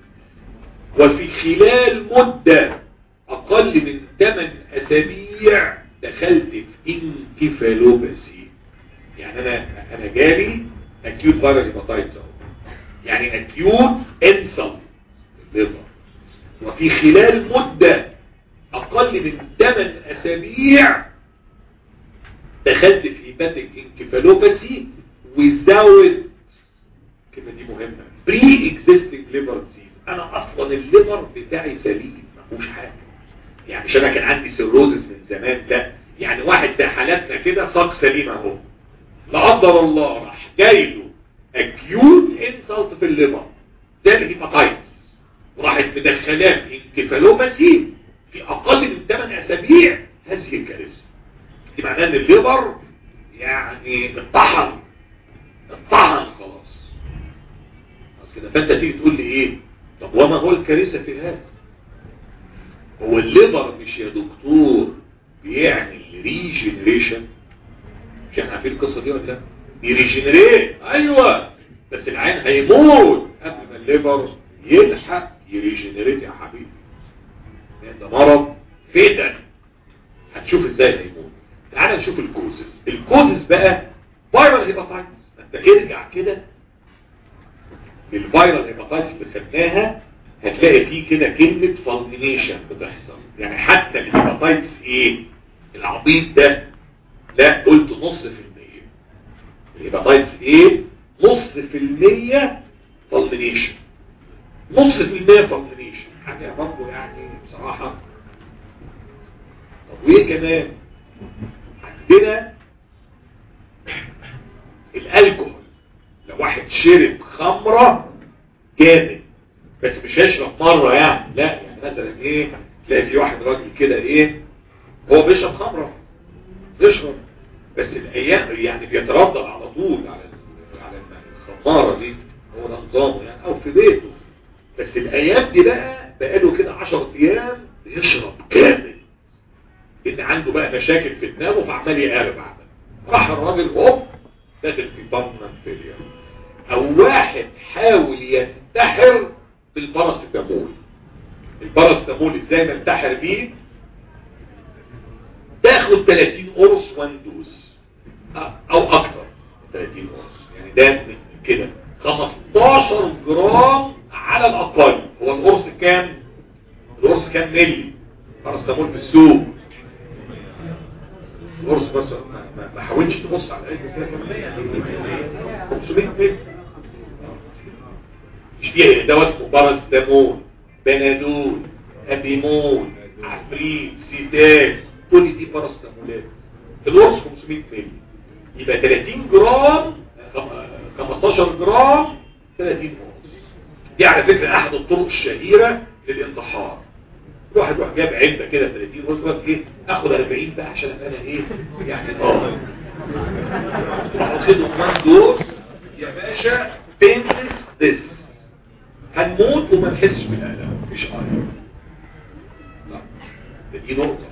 وفي خلال مدة اقل من 8 اسابيع دخلت في انكفالوباسي يعني انا انا جالي اكيوت فايرال هيباتايتس اهو يعني اكيوت انسل الليفر وفي خلال مدة اقل من 8 اسابيع دخلت في هيباتيك انكفالوباسي without كلمة دي مهمة بري اكزيستنج ليفر ديزيز انا اصلا الليفر بتاعي سليم ما فيهوش حاجة يعني مش انا كان عندي سيروزس من زمان ده يعني واحد زي حالاتنا كده ساق سليم اهو لا قدر الله راح جاي له اكيوت انسلت في الليفر زي الهيباتايتس وراحت مدخلاه في انكفالوباسي في اقل من 8 اسابيع هذه الكارثه دي معناه ان الليفر يعني اتطحن اتطحن خلاص خلاص كده فانت تيجي تقول لي ايه طب وما هو الكارثه في هذا هو الليفر مش يا دكتور بيعمل ريجنريشن مش احنا عارفين القصه دي ولا لا بيريجنريت ايوه بس العين هيموت قبل ما الليفر يلحق يريجنريت يا حبيبي لان ده مرض فتن هتشوف ازاي هيموت تعال نشوف الكوزز الكوزز بقى فايرال هيباتايتس انت ارجع كده للفايرال هيباتايتس اللي خدناها هتلاقي فيه كده كلمة فالمينيشن بتحصل يعني حتى الهيباتايتس ايه العبيط ده لا قلت نص في المية الهيباتايتس ايه نص في المية فالمينيشن نص في المية فالمينيشن حاجة برضه يعني بصراحة طب وايه كمان عندنا الالكوهول لو واحد شرب خمرة جامد بس مش هيشرب مرة يعني لا يعني مثلا ايه تلاقي في واحد راجل كده ايه هو بيشرب خمرة بيشرب بس الايام يعني بيتردد على طول على على الخمارة دي هو ده نظامه يعني او في بيته بس الايام دي بقى بقاله كده 10 ايام بيشرب جامد لان عنده بقى مشاكل في دماغه فعمال يقارب راح الراجل هوب داخل في بامنا فيلير او واحد حاول ينتحر بالباراسيتامول الباراسيتامول ازاي ننتحر بيه تاخد 30 قرص وان دوز او اكتر 30 قرص يعني ده كده 15 جرام على الاقل هو القرص كام القرص كام ملي باراسيتامول في السوق القرص بس ما, ما حاولش تبص على قلبه كده 500 ملي مش فيها ده اسمه باراسيتامول بنادول ابيمول عفريت سيتات كل دي باراسيتامولات القرص 500 ملي يبقى 30 جرام 15 جرام 30 قرص دي على فكرة احد الطرق الشهيرة للانتحار واحد واحد جاب علبة كده 30 قرص بقى ايه اخد 40 بقى عشان انا ايه يعني اه واخده كمان دوز يا باشا بينلس ديس هنموت وما نحسش بالالم مفيش الم لا ده دي نقطة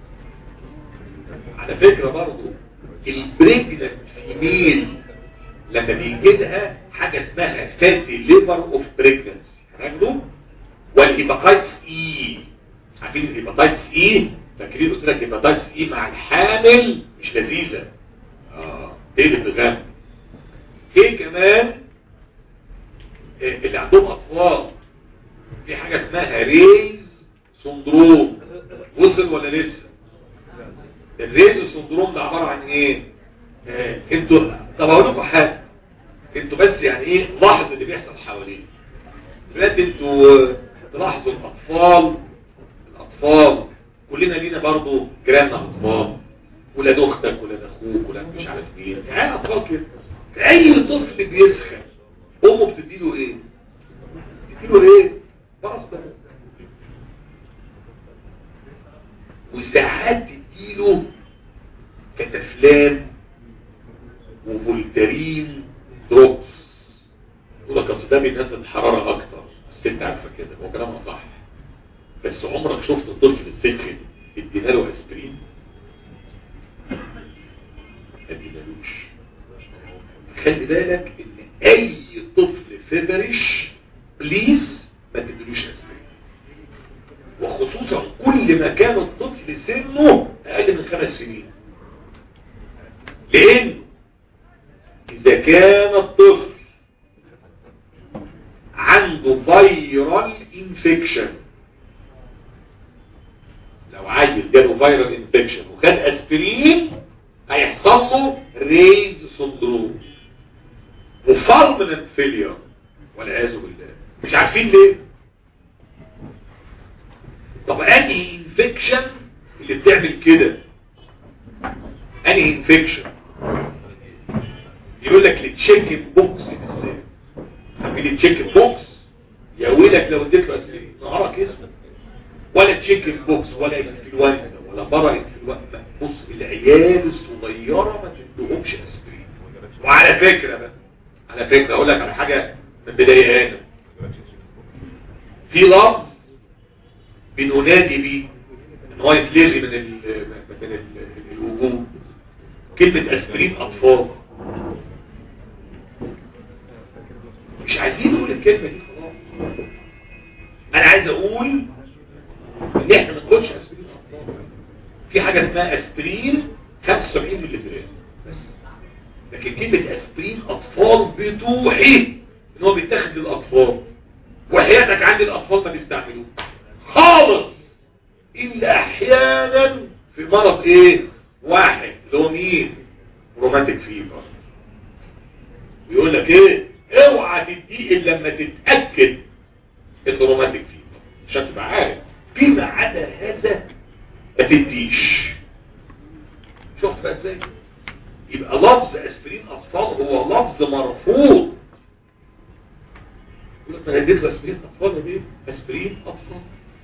على فكرة برضو البريجننت فيميل لما بيجدها حاجة اسمها فاتي ليفر اوف بريجننسي هناخده والهيباتايتس اي عارفين الهيباتايتس اي فاكرين قلت لك الهيباتايتس اي مع الحامل مش لذيذة اه تقلب بغم ايه كمان اللي عندهم اطفال في حاجة اسمها ريز سندروم وصل ولا لسه الريز سندروم ده عبارة عن ايه آه. انتوا طب اقول لكم حاجه انتوا بس يعني ايه لاحظ اللي بيحصل حواليه دلوقتي انتوا تلاحظوا الاطفال الاطفال كلنا لينا برضو جيراننا اطفال ولاد اختك ولاد اخوك ولاد مش عارف مين يعني اطفال كده اي طفل بيسخن امه بتديله ايه بتديله ايه باراستامول وساعات تديله كتفلان وفولترين دروبس يقول لك اصل ده بينزل الحراره اكتر الست عارفه كده هو كلامها صح بس عمرك شفت طفل سخن ادينا له اسبرين ما ادينالوش خلي بالك ان اي طفل فيفرش بليز ما تديلوش اسبرين وخصوصا كل ما كان الطفل سنه اقل من خمس سنين لان اذا كان الطفل عنده فيرال انفكشن لو عيل جاله فيرال انفكشن وخد اسبرين هيحصل له ريز سندروم وفالمنت فيلير والعياذ بالله مش عارفين ليه طب انهي انفكشن اللي بتعمل كده انهي انفكشن يقول لك التشيكن بوكس بالذات عارفين التشيكن بوكس يا ويلك لو اديت له اسبرين نهارك اسود ولا تشيكن بوكس ولا انفلونزا ولا برا انفلونزا بص العيال الصغيره ما تديهمش اسبرين وعلى فكره بقى على فكره اقول لك على حاجه من بدايه هنا في لفظ بننادي بيه ان هو يتلغي من ال من ال الوجود كلمه اسبرين اطفال مش عايزين نقول الكلمه دي خلاص انا عايز اقول ان احنا ما نقولش اسبرين اطفال في حاجه اسمها اسبرين 75 مللي جرام بس لكن كلمه اسبرين اطفال بتوحي ان هو بيتاخد للاطفال وحياتك عند الاطفال ما بيستعملوه خالص الا احيانا في مرض ايه واحد اللي هو مين روماتيك فيبر ويقول لك ايه اوعى تديه الا لما تتاكد انه روماتيك فيبر عشان تبقى عارف فيما عدا هذا ما تديش شوف بقى ازاي يبقى لفظ اسبرين اطفال هو لفظ مرفوض يقول لك ما اديت له اسبرين اطفال ليه اسبرين اطفال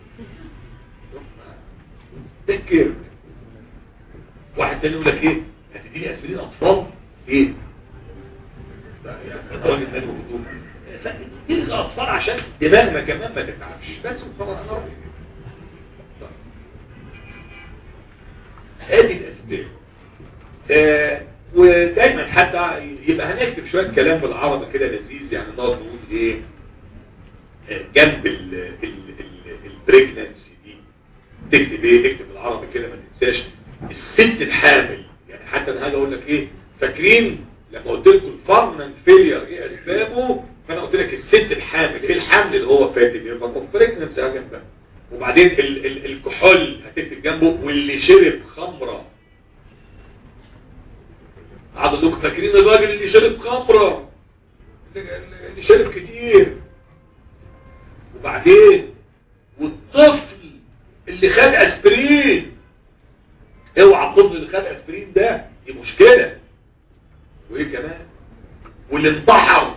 تذكر واحد تاني يقول لك ايه هتديني اسبرين اطفال ايه لا يعني الراجل تاني بيقول لا تديني الاطفال عشان دماغنا كمان ما تتعبش بس خلاص انا راضي هذه الاسباب آه ودايما حتى يبقى هنكتب شويه كلام بالعربي كده لذيذ يعني نقعد نقول ايه آه جنب البريجننسي دي تكتب ايه تكتب بالعربي كده ما تنساش الست الحامل يعني حتى انا هاجي اقول لك ايه فاكرين لما قلت لكم الفارمنت فيلير ايه اسبابه فانا قلت لك الست الحامل ايه الحمل اللي هو فاتن يبقى البريجننسي جنبها وبعدين ال ال الكحول هتكتب جنبه واللي شرب خمره قعدوا لكم فاكرين الراجل اللي شرب خمره اللي شرب كتير وبعدين والطفل اللي خد اسبرين اوعى الطفل اللي خد اسبرين ده دي مشكله وايه كمان واللي انتحر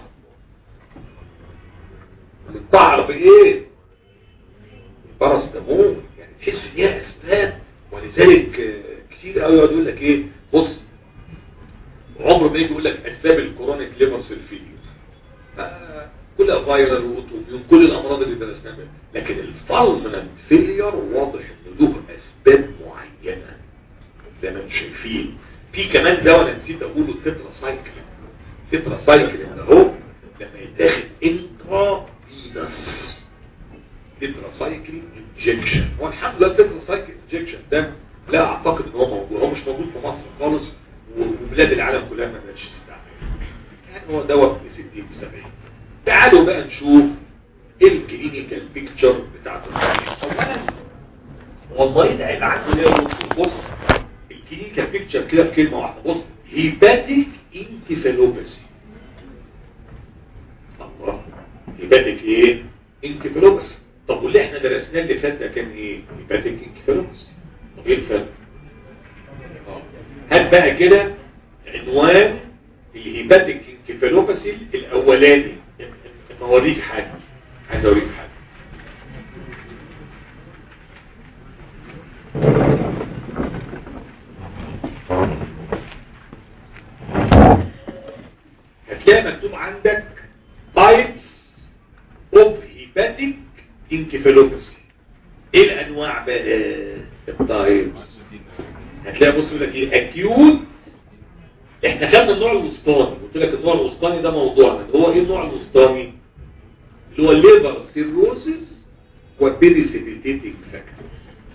اللي انتحر بايه باراستامول يعني تحس ان هي اسباب ولذلك كتير قوي يقعد يقول لك ايه بص عمره ما يجي يقول لك اسباب الكورونيك ليفر سيل فيلير كلها فايرال واوتوميون كل الامراض اللي درسناها لكن الفالمنت فيلير واضح ان له اسباب معينه زي ما انتم شايفين في كمان دواء انا نسيت اقوله التترا سايكلين التترا سايكلين اهو لما يتاخد انترا فينس تترا سايكلين انجكشن والحمد لله التترا سايكلين انجكشن ده لا اعتقد ان هو موجود هو مش موجود في مصر خالص وبلاد العالم كلها ما بقتش تستعمله يعني هو دواء ب 60 و 70 تعالوا بقى نشوف الكلينيكال بيكتشر بتاعت اولا هو المريض هيبقى عنده ليه بص الكلينيكال بيكتشر كده بكلمه واحده بص هيباتيك انكفالوباسي الله هيباتيك ايه انكفالوباسي طب واللي احنا درسناه اللي فات ده كان ايه هيباتيك انكفالوباسي طب ايه الفرق هات بقى كده عنوان الهيباتيك انكفالوباسي الاولاني اما اوريك حاجه عايز اوريك حاجه هتلاقي مكتوب عندك types of hepatic encephalopathy ايه الانواع بقى التايبس هتلاقي بص يقول لك ايه acute احنا خدنا النوع الوسطاني قلت لك النوع الوسطاني ده موضوعنا هو ايه النوع الوسطاني اللي هو الليفر سيروسيس وبيريسيبيتيتنج فاكتور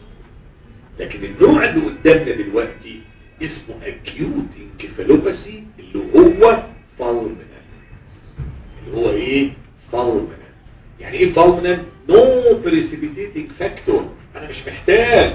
لكن النوع اللي قدامنا دلوقتي اسمه acute encephalopathy اللي هو fulminant اللي هو ايه fulminant يعني ايه fulminant no precipitating factor انا مش محتاج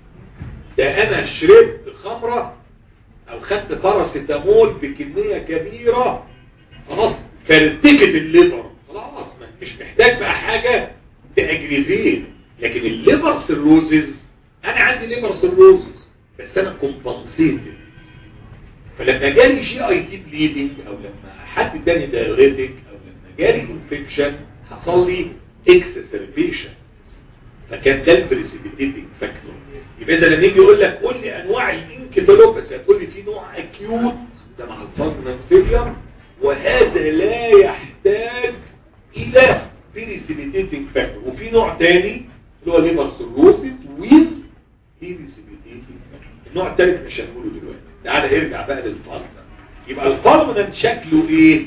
ده انا شربت خمره او خدت باراسيتامول بكميه كبيره خلاص فرتكت الليفر خلاص مش محتاج بقى حاجه تاجريفين لكن الليفر سيروزز انا عندي ليفر سيروزز بس انا كومبنسيتد فلما جالي جي اي تي بليدنج او لما حد اداني دايوريتك او لما جالي انفكشن حصل لي اكسسربيشن فكان ده البريسيبيتيتنج فاكتور يبقى اذا لما يجي يقول لك قول لي انواع الانكفالوباثي هتقول لي في نوع اكيوت ده مع الفاجنال فيلير وهذا لا يحتاج الى بريسيبيتيتنج فاكتور وفي نوع تاني اللي هو ليفر سيروسيس ويز بريسيبيتيتنج فاكتور النوع الثالث مش هنقوله دلوقتي تعالى ارجع بقى للفارمنت يبقى الفارمنت شكله ايه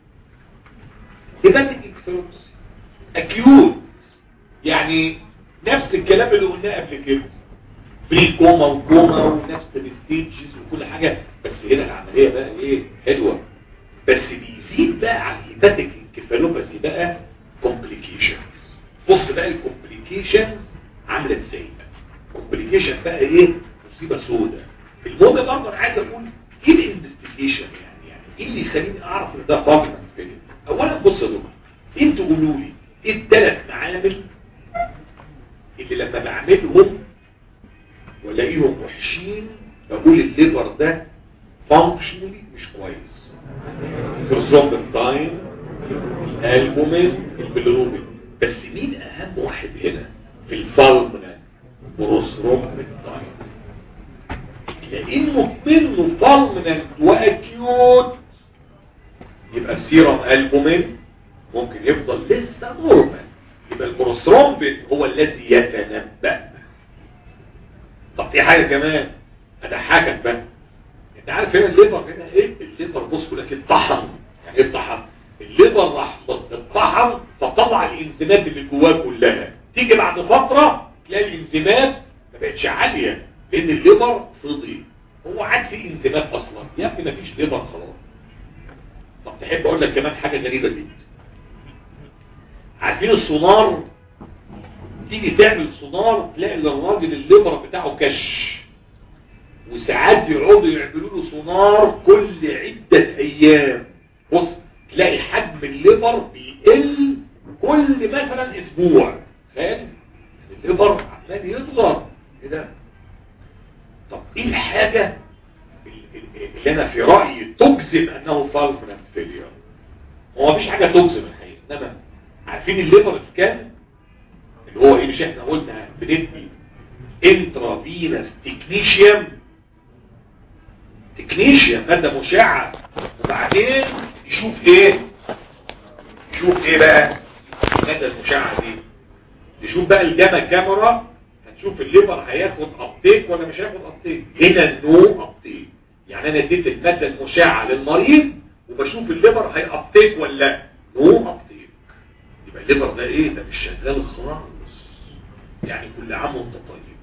هيباتيك انكفالوباثي اكيوت يعني نفس الكلام اللي قلناه قبل كده بري كوما وكوما ونفس الستيجز وكل حاجة بس هنا العملية بقى ايه حلوة بس بيزيد بقى على الهيباتيك انكفالوباثي بقى كومبليكيشنز بص بقى الكومبليكيشنز عاملة ازاي بقى كومبليكيشن بقى ايه مصيبة سودة المهم برضه انا عايز اقول ايه الانفستيجيشن يعني يعني ايه اللي يخليني اعرف ان ده فاجنت كده اولا بص يا دكتور انتوا قولوا لي ايه الثلاث معامل اللي لما بعملهم والاقيهم وحشين بقول الليفر ده فانكشنالي مش كويس الزومبنتاين الالبومين البلروبين بس مين اهم واحد هنا في الفالمنا بروسرومبنتاين لانه منه فالمنا واكيوت يبقى السيرم البومين ممكن يفضل لسه نورمال يبقى البروسترومبين هو الذي يتنبأ طب في حاجة كمان اضحكك بقى انت عارف هنا الليفر هنا ايه الليفر بص لك اتطحن يعني ايه اتطحن الليفر راح اتطحن فطلع الانزيمات اللي جواه كلها تيجي بعد فترة تلاقي الانزيمات ما بقتش عالية لان الليفر فضي هو عاد في انزيمات اصلا يا ابني ما فيش ليفر خلاص طب تحب اقول لك كمان حاجة غريبة جدا عارفين السونار تيجي تعمل سونار تلاقي للراجل الليبر بتاعه كش وساعات بيقعدوا يعملوا له سونار كل عدة ايام بص تلاقي حجم الليبر بيقل كل مثلا اسبوع فاهم الليبر عمال يصغر ايه ده طب ايه الحاجة اللي انا في رأيي تجزم انه فالفرنت فيلير هو مفيش حاجة تجزم الحقيقة انما عارفين الليفر سكان اللي هو ايه مش احنا قلنا بندي انترافينس تكنيشيوم تكنيشيوم مادة مشعة وبعدين يشوف ايه يشوف ايه بقى المادة المشعة دي يشوف بقى الجاما كاميرا هنشوف الليفر هياخد ابتيك ولا مش هياخد ابتيك هنا النو ابتيك يعني انا اديت المادة المشعة للمريض وبشوف الليفر هيابتيك ولا نو ابتيك يبقى الليفر ده ايه ده مش شغال خالص يعني كل عام وانت طيب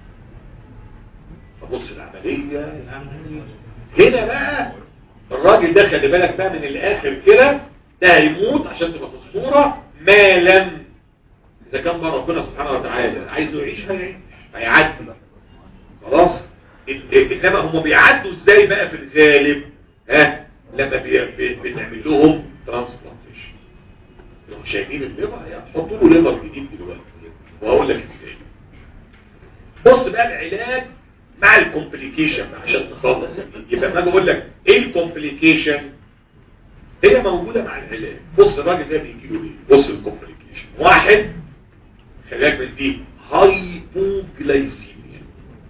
فبص العملية العملية هنا بقى الراجل ده خلي بالك بقى من الاخر كده ده هيموت عشان تبقى في الصورة ما لم اذا كان بقى ربنا سبحانه وتعالى عايزه يعيش هيعيش هيعدي خلاص انما هم بيعدوا ازاي بقى في الغالب ها لما بنعمل لهم ترانسبلانتيشن لو شايفين الليفر هيحطوا له ليفر جديد دلوقتي وهقول لك ازاي بص بقى العلاج مع الكومبليكيشن عشان تخلص يبقى ما بقول لك ايه الكومبليكيشن هي موجودة مع العلاج بص الراجل ده بيجي له ايه بص الكومبليكيشن واحد خلاك من دي هايبوجلايسيميا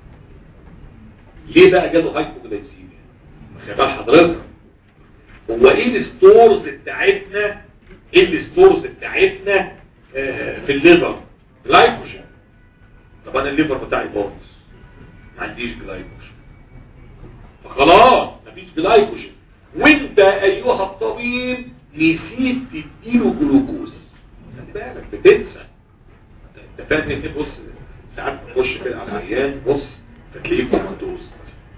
ليه بقى جاله هايبوجلايسيميا خبال حضرتك هو ايه الستورز بتاعتنا ايه الستورز بتاعتنا آه في الليفر جلايكوجين طب انا الليفر بتاعي باظ ما عنديش جلايكوجين فخلاص مفيش جلايكوجين وانت ايها الطبيب نسيت تديله جلوكوز خلي بالك بتنسى انت فاهم ايه بص ساعات تخش كده على العيان بص فتلاقيه كوماتوز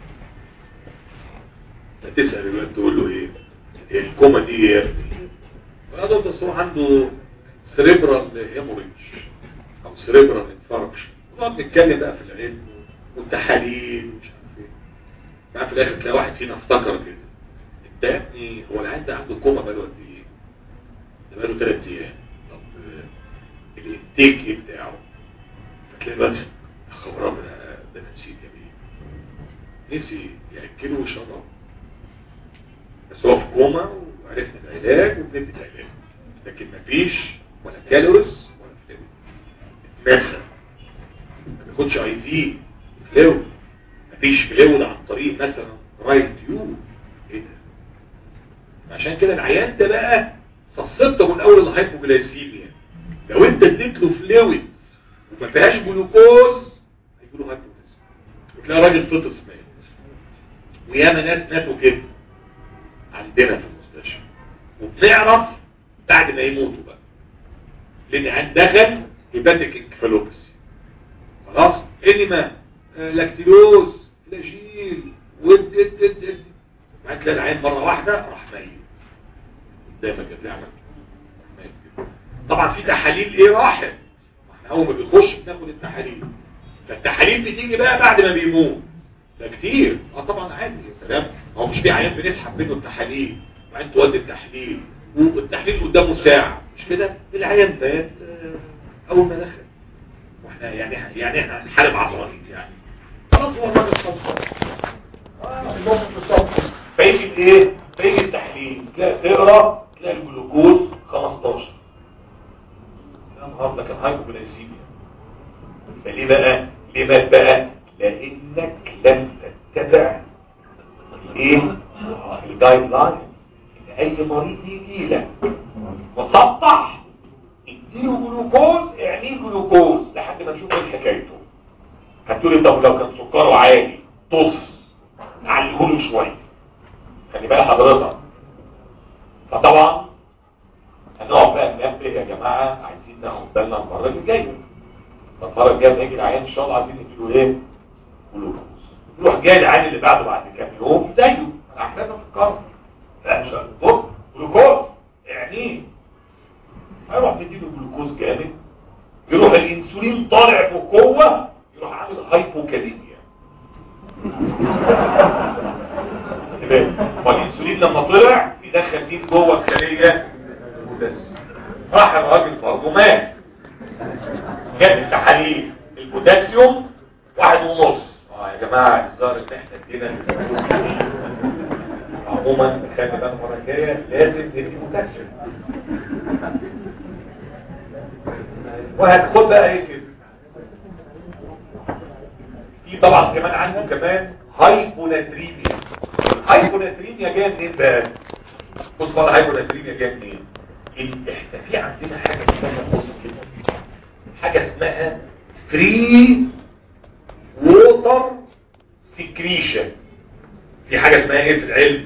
فتسال الواد تقول له ايه الكوما دي ايه يا ابني وهذا تصور عنده سريبرال هيموريج او سريبرال انفاركشن ونقعد نتكلم بقى في العلم والتحاليل ومش عارف ايه بقى في الاخر تلاقي واحد فينا افتكر كده انت يا ابني هو العيان ده عنده كوما بقاله قد ايه؟ ده بقاله ثلاث ايام طب الانتيك ايه بتاعه فتلاقي الواد خبره ده ده نسيت يا بيه نسي ياكله ويشربه بس هو في كوما وعرفنا العلاج وبندي العلاج لكن مفيش ولا كالوريز ولا فلويد اتنسى ما بياخدش اي في فلويد مفيش فلويد عن طريق مثلا رايت تيوب ايه ده عشان كده العيان ده بقى صصبته من اول الهايبوجلايسيميا لو انت اديت له فلويد وما فيهاش جلوكوز هيجي له هايبوجلايسيميا وتلاقي راجل فطس مات وياما ناس ماتوا كده عندنا في المستشفى وبنعرف بعد ما يموتوا بقى لان عند دخل هيباتيك انكفالوبسي خلاص انما آه لاكتيلوز فلاجيل ود اد اد اد بعد تلاقي العين مره واحده راح ميت قدامك كده عمل طبعا في تحاليل ايه راحت احنا اول ما بيخش بناخد التحاليل فالتحاليل بتيجي بقى بعد ما بيموت ده كتير اه طبعا عادي يا سلام هو مش في عيان بنسحب منه التحاليل وبعدين تودي التحليل والتحليل قدامه ساعة مش كده العيان مات اول ما دخل واحنا يعني يعني احنا هنحارب عصرانين يعني خلاص هو الراجل خلصان فيجي ايه فيجي التحليل تلاقي تقرا تلاقي الجلوكوز 15 يا نهار ده كان هايبوجلايسيميا فليه بقى ليه مات بقى لانك لم تتبع ايه الجايد لاين اي مريض يجي لك وسطح اديله جلوكوز اعميه جلوكوز لحد ما نشوف ايه حكايته هتقولي طب لو كان سكره عالي طص نعليهوله شويه خلي بالك حضرتك فطبعا هنقعد بقى ننبه يا جماعه عايزين ناخد بالنا المره اللي جايه المره الجايه نيجي العيان ان شاء الله عايزين نديله ايه جلوكوز نروح جاي العيان اللي بعده بعد كام يوم زيه انا احساسا في القرن لا مش بص جلوكوز يعني هيروح نديله جلوكوز جامد يروح الانسولين طالع بقوه يروح عامل هايبوكاليميا والانسولين لما طلع يدخل مين جوه الخليه البوتاسيوم راح الراجل برضه مات جاب التحاليل البوتاسيوم واحد ونص اه يا جماعه الظاهر ان احنا ادينا عموما خلي بالك المره الجايه لازم ندي بوتاسيوم وهتاخد بقى ايه كده في طبعا كمان عنده كمان هايبوناتريميا هايبوناتريميا جايه منين بقى بص بقى الهايبوناتريميا جايه منين إن احنا في عندنا حاجه اسمها بص كده حاجه اسمها فري ووتر سكريشن في حاجه اسمها ايه في العلم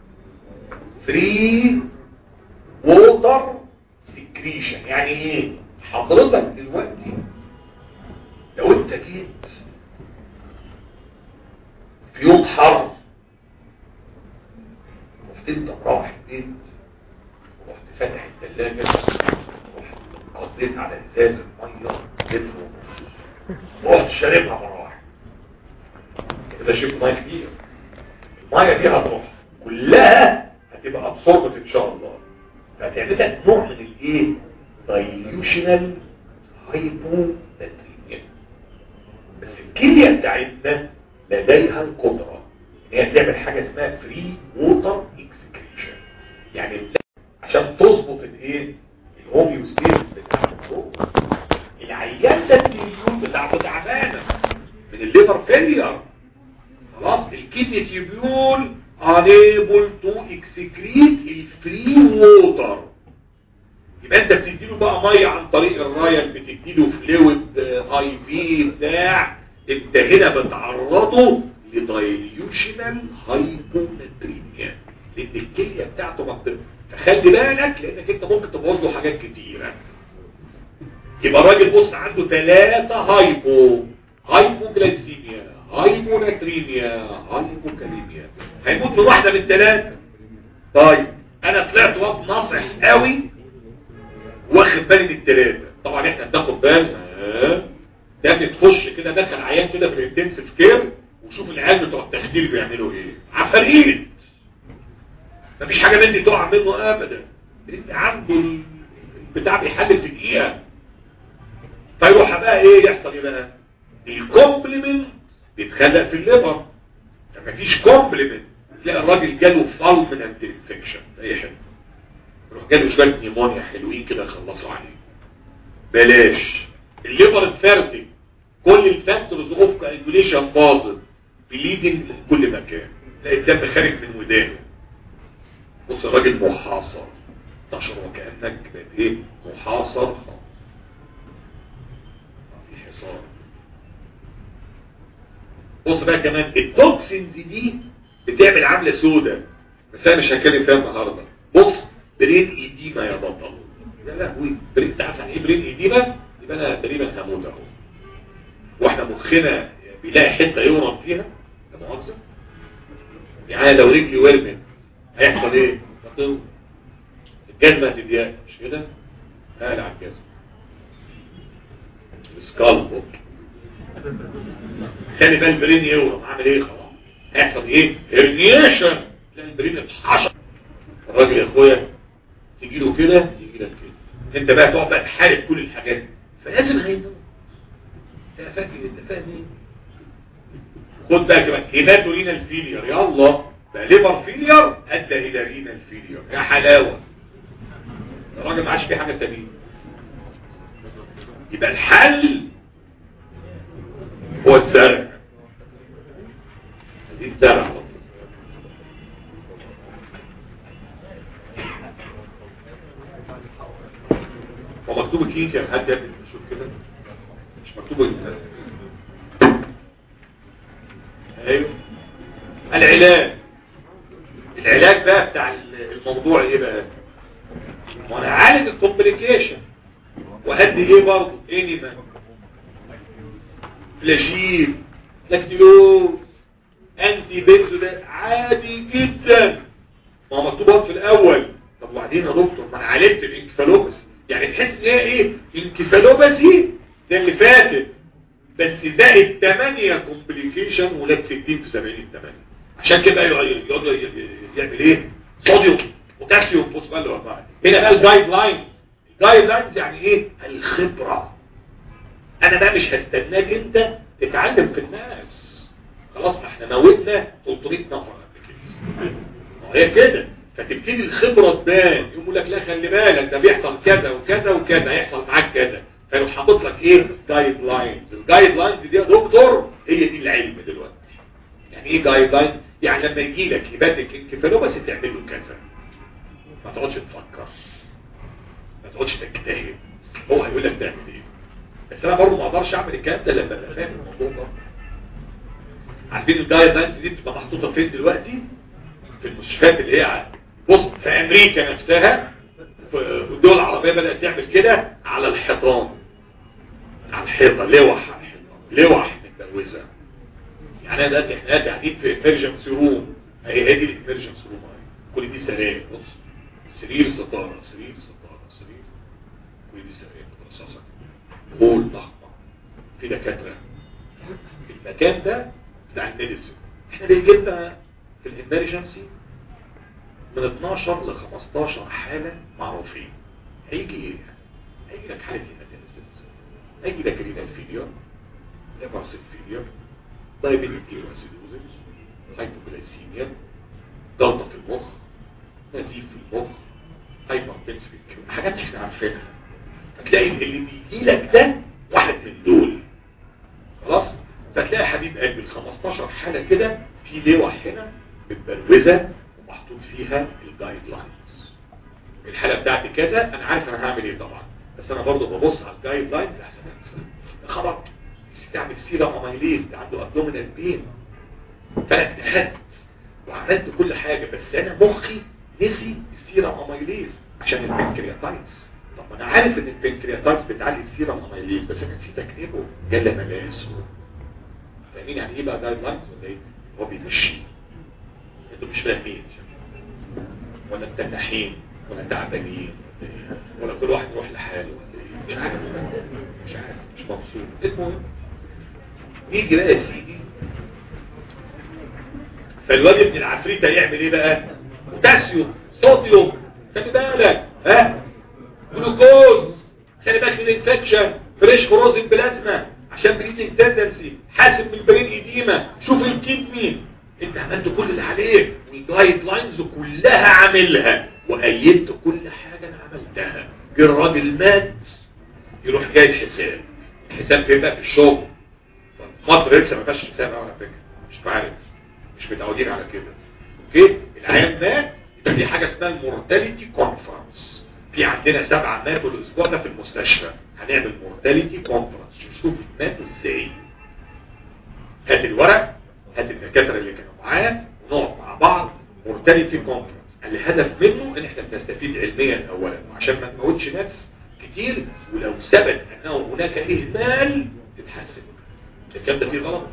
فري ووتر سكريشن يعني ايه حضرتك دلوقتي لو انت جيت في يوم حر رحت انت مروح البيت ورحت فاتح الثلاجة ورحت قضيت على ازاز المية لتر ونص رحت شاربها مراحل كده شربت مية كتير المية دي هتروح كلها هتبقى ابسوربت ان شاء الله فهتعمل لك نوع من الايه دايلوشنال هايبوناتريميا بس الكليه بتاعتنا لديها القدره ان هي تعمل حاجه اسمها فري ووتر اكسكريشن يعني عشان تظبط الايه الهوميوستيز بتاع الجروب العيان ده التيبيول بتاعته تعبانه من الليفر فيلير خلاص الكدني تيبيول unable to excrete الفري ووتر يبقى انت بتديله بقى ميه عن طريق الرايل بتديله فلويد اي في بتاع انت هنا بتعرضه لدايليوشنال هايبوناتريميا لان الكليه بتاعته ما بت... فخلي بالك لانك انت ممكن تبوظ له حاجات كتيره يبقى الراجل بص عنده ثلاثة هايبو هايبوجلايسيميا هايبوناتريميا هايبوكاليميا هيموت من واحدة من الثلاثة طيب انا طلعت وقت ناصح قوي واخد بالي من الثلاثة طبعا احنا بناخد بالنا ده بتخش كده دخل عيان كده في الانتنسيف كير وشوف العيال بتوع التخدير بيعملوا ايه عفاريت مفيش حاجة مني تقع منه ابدا انت عنده البتاع بيحلل في دقيقة فيروح بقى ايه يحصل ايه بقى الكومبلمنت بيتخلق في الليفر مفيش كومبلمنت تلاقي الراجل جاله فالمنت انفكشن في اي حته يروح جاله شويه نيمونيا حلوين كده يخلصوا عليه بلاش الليفر اتفرتك كل الفاكتورز اوف كالكوليشن باظت بليدنج من كل مكان تلاقي الدم خارج من ودانه بص الراجل محاصر تشعر وكانك بقيت ايه محاصر خالص في حصار بص بقى كمان التوكسينز دي بتعمل عامله سودة بس انا مش هتكلم فيها النهارده بص برين ايديما يا بطل يا لهوي برين تعرف يعني ايه برين ايديما يبقى انا تقريبا هموت اهو واحنا مخنا بيلاقي حته يورم فيها لا مؤاخذه يعني لو رجلي ورمت هيحصل ايه؟ هتطول الجزمه هتضيق مش كده؟ قال على الجزمه السكالب خلي بقى البرين يورم عامل ايه خلاص هيحصل ايه هرنيشن تلاقي البرين اتحشر الراجل يا اخويا تجي له كده يجي لك كده انت بقى تقعد بقى تحارب كل الحاجات دي فلازم هيموت انت فاكر انت فاهم ايه خد بقى كمان هيباتو رينال فيلير يلا بقى ليفر فيلير ادى الى رينال فيلير يا حلاوه الراجل ما عادش فيه حاجه سليمه يبقى الحل هو الزرع عايزين زرع هو مكتوب كيك يا حد يا ابني شوف كده مش مكتوب ال- ايوه العلاج العلاج بقى بتاع الموضوع ايه بقى وانا عالج الكومبليكيشن وهدي ايه برضه انيما فلاشيل لاكتيلوز انتي بنزو ده عادي جدا ما هو مكتوب في الاول طب وبعدين يا دكتور ما انا عالجت الانكفالوباسي يعني تحس ان هي ايه انكفالوباسي زي اللي فاتت بس زائد 8 كومبليكيشن ولاد 60 في 70 8 عشان كده يقعد يقعد يعمل ايه صوديوم بوتاسيوم فوسفات وبعد هنا بقى الجايد لاينز الجايد لاينز يعني ايه الخبره انا بقى مش هستناك انت تتعلم في الناس خلاص ما احنا موتنا 300 نفر قبل كده ما هي كده فتبتدي الخبرة تبان يقول لك لا خلي بالك ده بيحصل كذا وكذا وكذا هيحصل معاك كذا فيروح حاطط لك ايه جايد لاينز الجايد لاينز دي يا دكتور هي دي العلم دلوقتي يعني ايه جايد لاينز يعني لما يجي لك هباتك انكفالوباس تعمل له كذا ما تقعدش تفكر ما تقعدش تجتهد هو هيقول لك تعمل ايه بس انا برضه ما اقدرش اعمل الكلام ده لما ابقى فاهم الموضوع ده عارفين الجايد لاينز دي بتبقى محطوطه فين دلوقتي في المستشفيات اللي هي بص في امريكا نفسها في الدول العربيه بدات تعمل كده على الحيطان على الحيطه لوح على الحيطان لوح متبروزه يعني انا دلوقتي احنا دلوقتي قاعدين في ايمرجنسي روم اهي هي دي الايمرجنسي روم اهي كل دي سراير بص سرير ستاره سرير ستاره سرير كل دي سراير مترصصه هول ضخمه في دكاتره المكان ده بتاع الميديسن احنا اللي جبنا في الامرجنسي من 12 ل 15 حالة معروفين هيجي ايه هيجي لك حالة هيماتينسيس هيجي لك رينال فيلير ليفرسيل فيلير دايبيتيك كيلواسيدوزيس هايبوغلايسيميا جلطة في المخ نزيف في المخ هايبرتنس في الكيو حاجات احنا عارفينها فتلاقي اللي بيجي لك ده واحد من دول خلاص فتلاقي حبيب قلبي ال 15 حاله كده في لوح هنا متبروزه ومحطوط فيها الجايد لاينز الحاله بتاعتي كذا انا عارف انا هعمل ايه طبعا بس انا برضه ببص على الجايد لاينز احسن انسى خبر تعمل سيرة اميليز ده عنده ابدومينال بين فانا اجتهدت وعملت كل حاجة بس انا مخي نسي السيرة اميليز عشان البنكرياتايتس طب ما انا عارف ان البنكرياتايتس بتعلي السيرة اميليز بس انا نسيت اكتبه جل ملاسه فاهمين يعني ايه بقى جايد لاينز ولا ايه هو بيمشي انتوا مش فاهمين ولا متنحين ولا تعبانين ولا كل واحد يروح لحاله مش عارف مش عارف مش مبسوط المهم نيجي بقى يا سيدي فالواد ابن العفريت هيعمل ايه بقى بوتاسيوم صوديوم خلي بالك ها جلوكوز خلي بالك من الانفكشن فريش فروزن بلازما عشان بريدنج تندنسي حاسب من البرين ايديما شوف الكدني انت عملت كل اللي عليك والجايد لاينز كلها عاملها وايدت كل حاجه انا عملتها جه الراجل مات يروح جاي الحساب الحساب فين بقى في الشغل مصر لسه ما فيهاش حساب على فكره مش عارف مش متعودين على كده اوكي العيان مات يبقى في حاجه اسمها المورتاليتي كونفرنس في عندنا سبعه ماتوا الاسبوع ده في المستشفى هنعمل مورتاليتي كونفرنس نشوف ماتوا ازاي هات الورق هات الدكاتره اللي كانوا معايا ونقعد مع بعض مورتاليتي كونفرنس الهدف منه ان احنا بنستفيد علميا اولا وعشان ما نموتش ناس كتير ولو ثبت انه هناك اهمال تتحسن الكلام ده فيه غلط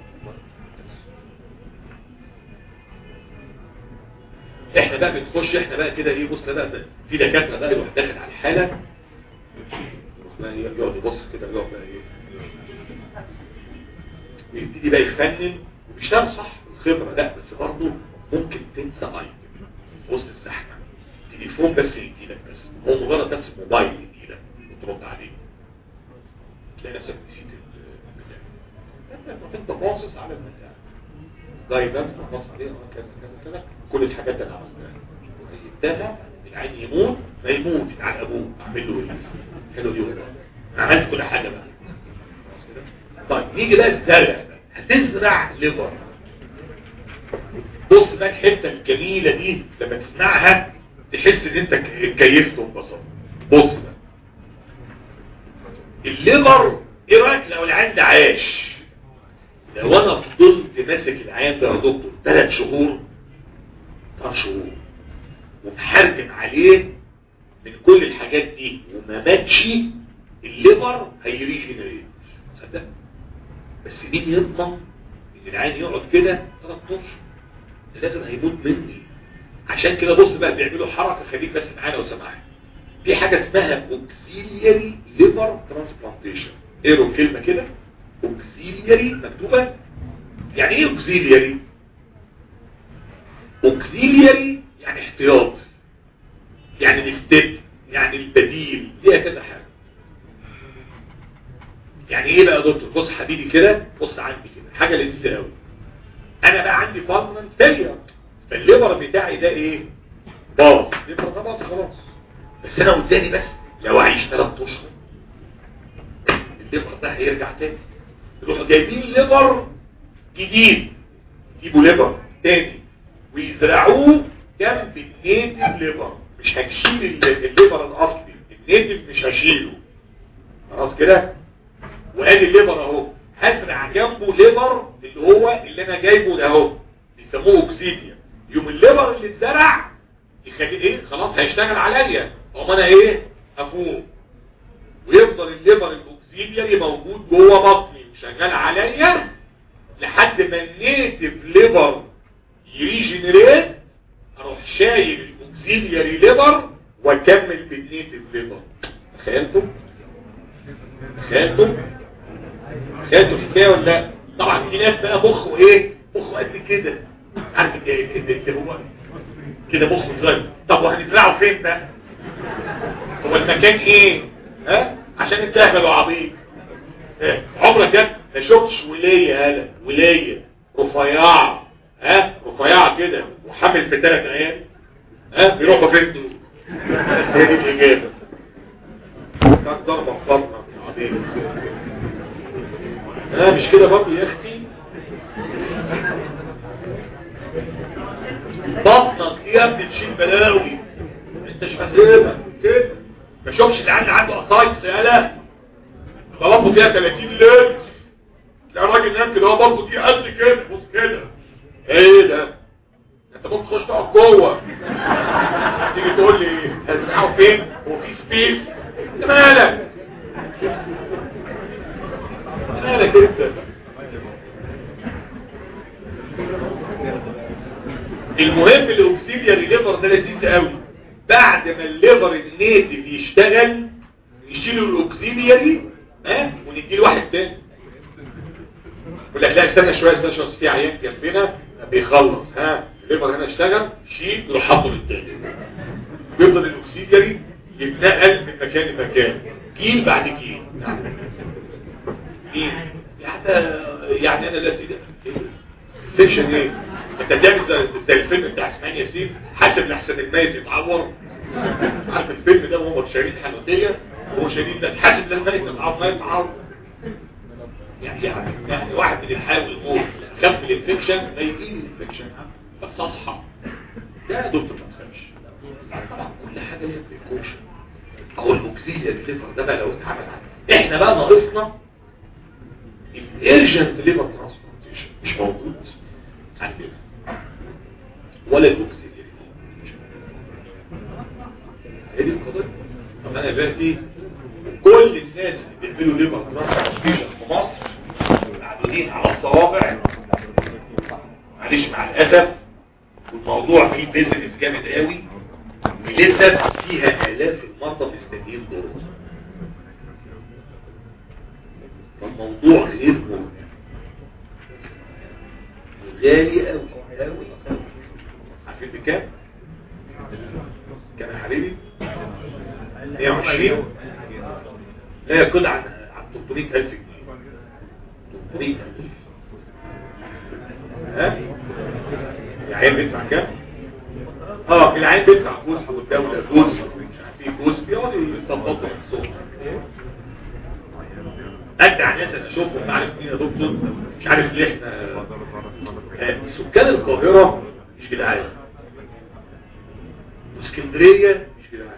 احنا بقى بنخش احنا بقى كده ايه بص بقى في دكاتره بقى يروح داخل على الحاله يروح بقى يقعد يبص كده يقعد بقى ايه ويبتدي بقى يفنن وبيشتغل صح الخبره لا بس برضه ممكن تنسى ايتم وسط الزحمه تليفون بس يجيلك بس هو مجرد بس موبايل يجيلك وترد عليه تلاقي نفسك نسيت انت باصص على المكان جايدنس باصص عليه كذا كذا كذا كل الحاجات اللي عملتها وهيبتها العين يموت ما يموت على ابوه اعمل له ايه حلو دي والله عملت كل حاجه بقى طيب نيجي بقى الزرع هتزرع ليفر بص بقى الحته الجميله دي لما تسمعها تحس ان انت اتكيفت وانبسطت بص بقى الليفر ايه رايك لو العين ده عاش لو انا فضلت ماسك العيان ده يا دكتور ثلاث شهور ثلاث شهور ومحرجم عليه من كل الحاجات دي وما ماتش الليفر هيريجنريت صدق بس مين يضمن ان العين يقعد كده ثلاث اشهر لازم هيموت مني عشان كده بص بقى بيعملوا حركه خليك بس معانا وسامعها في حاجه اسمها اوكسيلياري ليفر ترانسبلانتيشن اقروا الكلمه كده اوكسيلياري مكتوبة يعني ايه اوكسيلياري اوكسيلياري يعني احتياط يعني الستيب يعني البديل ليها كذا حاجة يعني ايه بقى يا دكتور بص حبيبي كده بص عندي كده حاجة لذيذة قوي انا بقى عندي بالمنت فيلير فالليبر بتاعي ده ايه باظ الليبر ده باظ خلاص بس انا قدامي بس لو اعيش ثلاث اشهر الليبر ده هيرجع تاني يروحوا جايبين ليفر جديد يجيبوا ليفر تاني ويزرعوه جنب النيتف ليفر مش هنشيل الليفر الاصلي النيتف مش هشيله خلاص كده وادي الليفر اهو هزرع جنبه ليفر اللي هو اللي انا جايبه ده اهو بيسموه اوكسيديا يوم الليفر اللي اتزرع يخليه ايه خلاص هيشتغل عليا اقوم انا ايه افوق ويفضل الليفر الاوكسيديا موجود جوه بطني شغال عليا لحد ما النيتف ليفر يريجنريت اروح شايل الاوكسيلياري ليفر واكمل بالنيتف ليفر تخيلتوا تخيلتوا تخيلتوا الحكايه ولا لا طبعا في ناس بقى مخه ايه مخه قد كده عارف اللي هو كده مخه صغير طب وهنزرعه فين بقى هو المكان ايه ها عشان انت اهبل وعبيط عمرك كده ما شفتش ولايه هلا ولايه رفيعه ها رفيعه كده وحامل في ثلاث عيال ها بيروحوا فين دول بس هي دي الاجابه كان ضربه في بطنك عظيم ها مش كده برضه يا اختي بطنك ايه يا ابني تشيل بلاوي انت مش فاهمها كده ما شوفش اللي عنده عنده اسايتس يالا بطنه فيها 30 لتر تلاقي الراجل نام كده هو بطنه دي قد كده بص كده ايه ده انت ممكن تخش تقعد جوه تيجي تقول لي هتسمعوا فين هو في سبيس انت مالك مالك انت المهم الاوكسيلياري ليفر ده لذيذ قوي بعد ما الليفر النيتف يشتغل يشيلوا الاوكسيلياري ها ونديله واحد تاني يقول لك لا استنى شويه استنى شويه في عيان جنبنا بيخلص ها الليفر هنا اشتغل شيل يروح حاطه للتاني بيفضل الاكسجين يتنقل من مكان لمكان جيل بعد جيل جيل يعني يعني انا دلوقتي سيكشن ايه انت تعمل زي زي الفيلم بتاع اسماعيل ياسين حاسب لحسن الميت يتعور عارف الفيلم ده وهم شايلين حنوتيه وهو شايلين ده حاسب للميت يتعور ما يتعور يعني يعني يعني واحد اللي يحاول يموت خف الانفكشن ما يجيب الانفكشن بس اصحى لا يا دكتور ما تخافش طبعا كل حاجه ليها بريكوشن او الاوكسيليا الليفر ده بقى لو اتعمل عنه احنا بقى ناقصنا الارجنت ليفر ترانسبلانتيشن مش موجود عندنا ولا الاوكسيليا هي دي القضيه طب انا دلوقتي كل الناس اللي بيعملوا ليفر ترانسبلانتيشن في مصر معدودين على الصوابع معلش مع الاسف والموضوع فيه بيزنس جامد قوي ولسه فيها الاف المرضى مستنيين دورهم فالموضوع غير مهم غالي قوي قوي عارفين بكام؟ كام يا حبيبي؟ 120 لا يقل عن عن 300000 جنيه 300000 ها؟ العين بيدفع كام؟ اه العين بيدفع جزء والدولة جزء مش عارف ايه جزء بيقعدوا يظبطوا نفسهم ادعى ناس انا اشوفهم عارف مين يا دكتور مش عارف ليه احنا آه، سكان القاهرة مش جدعان واسكندرية مش جدعان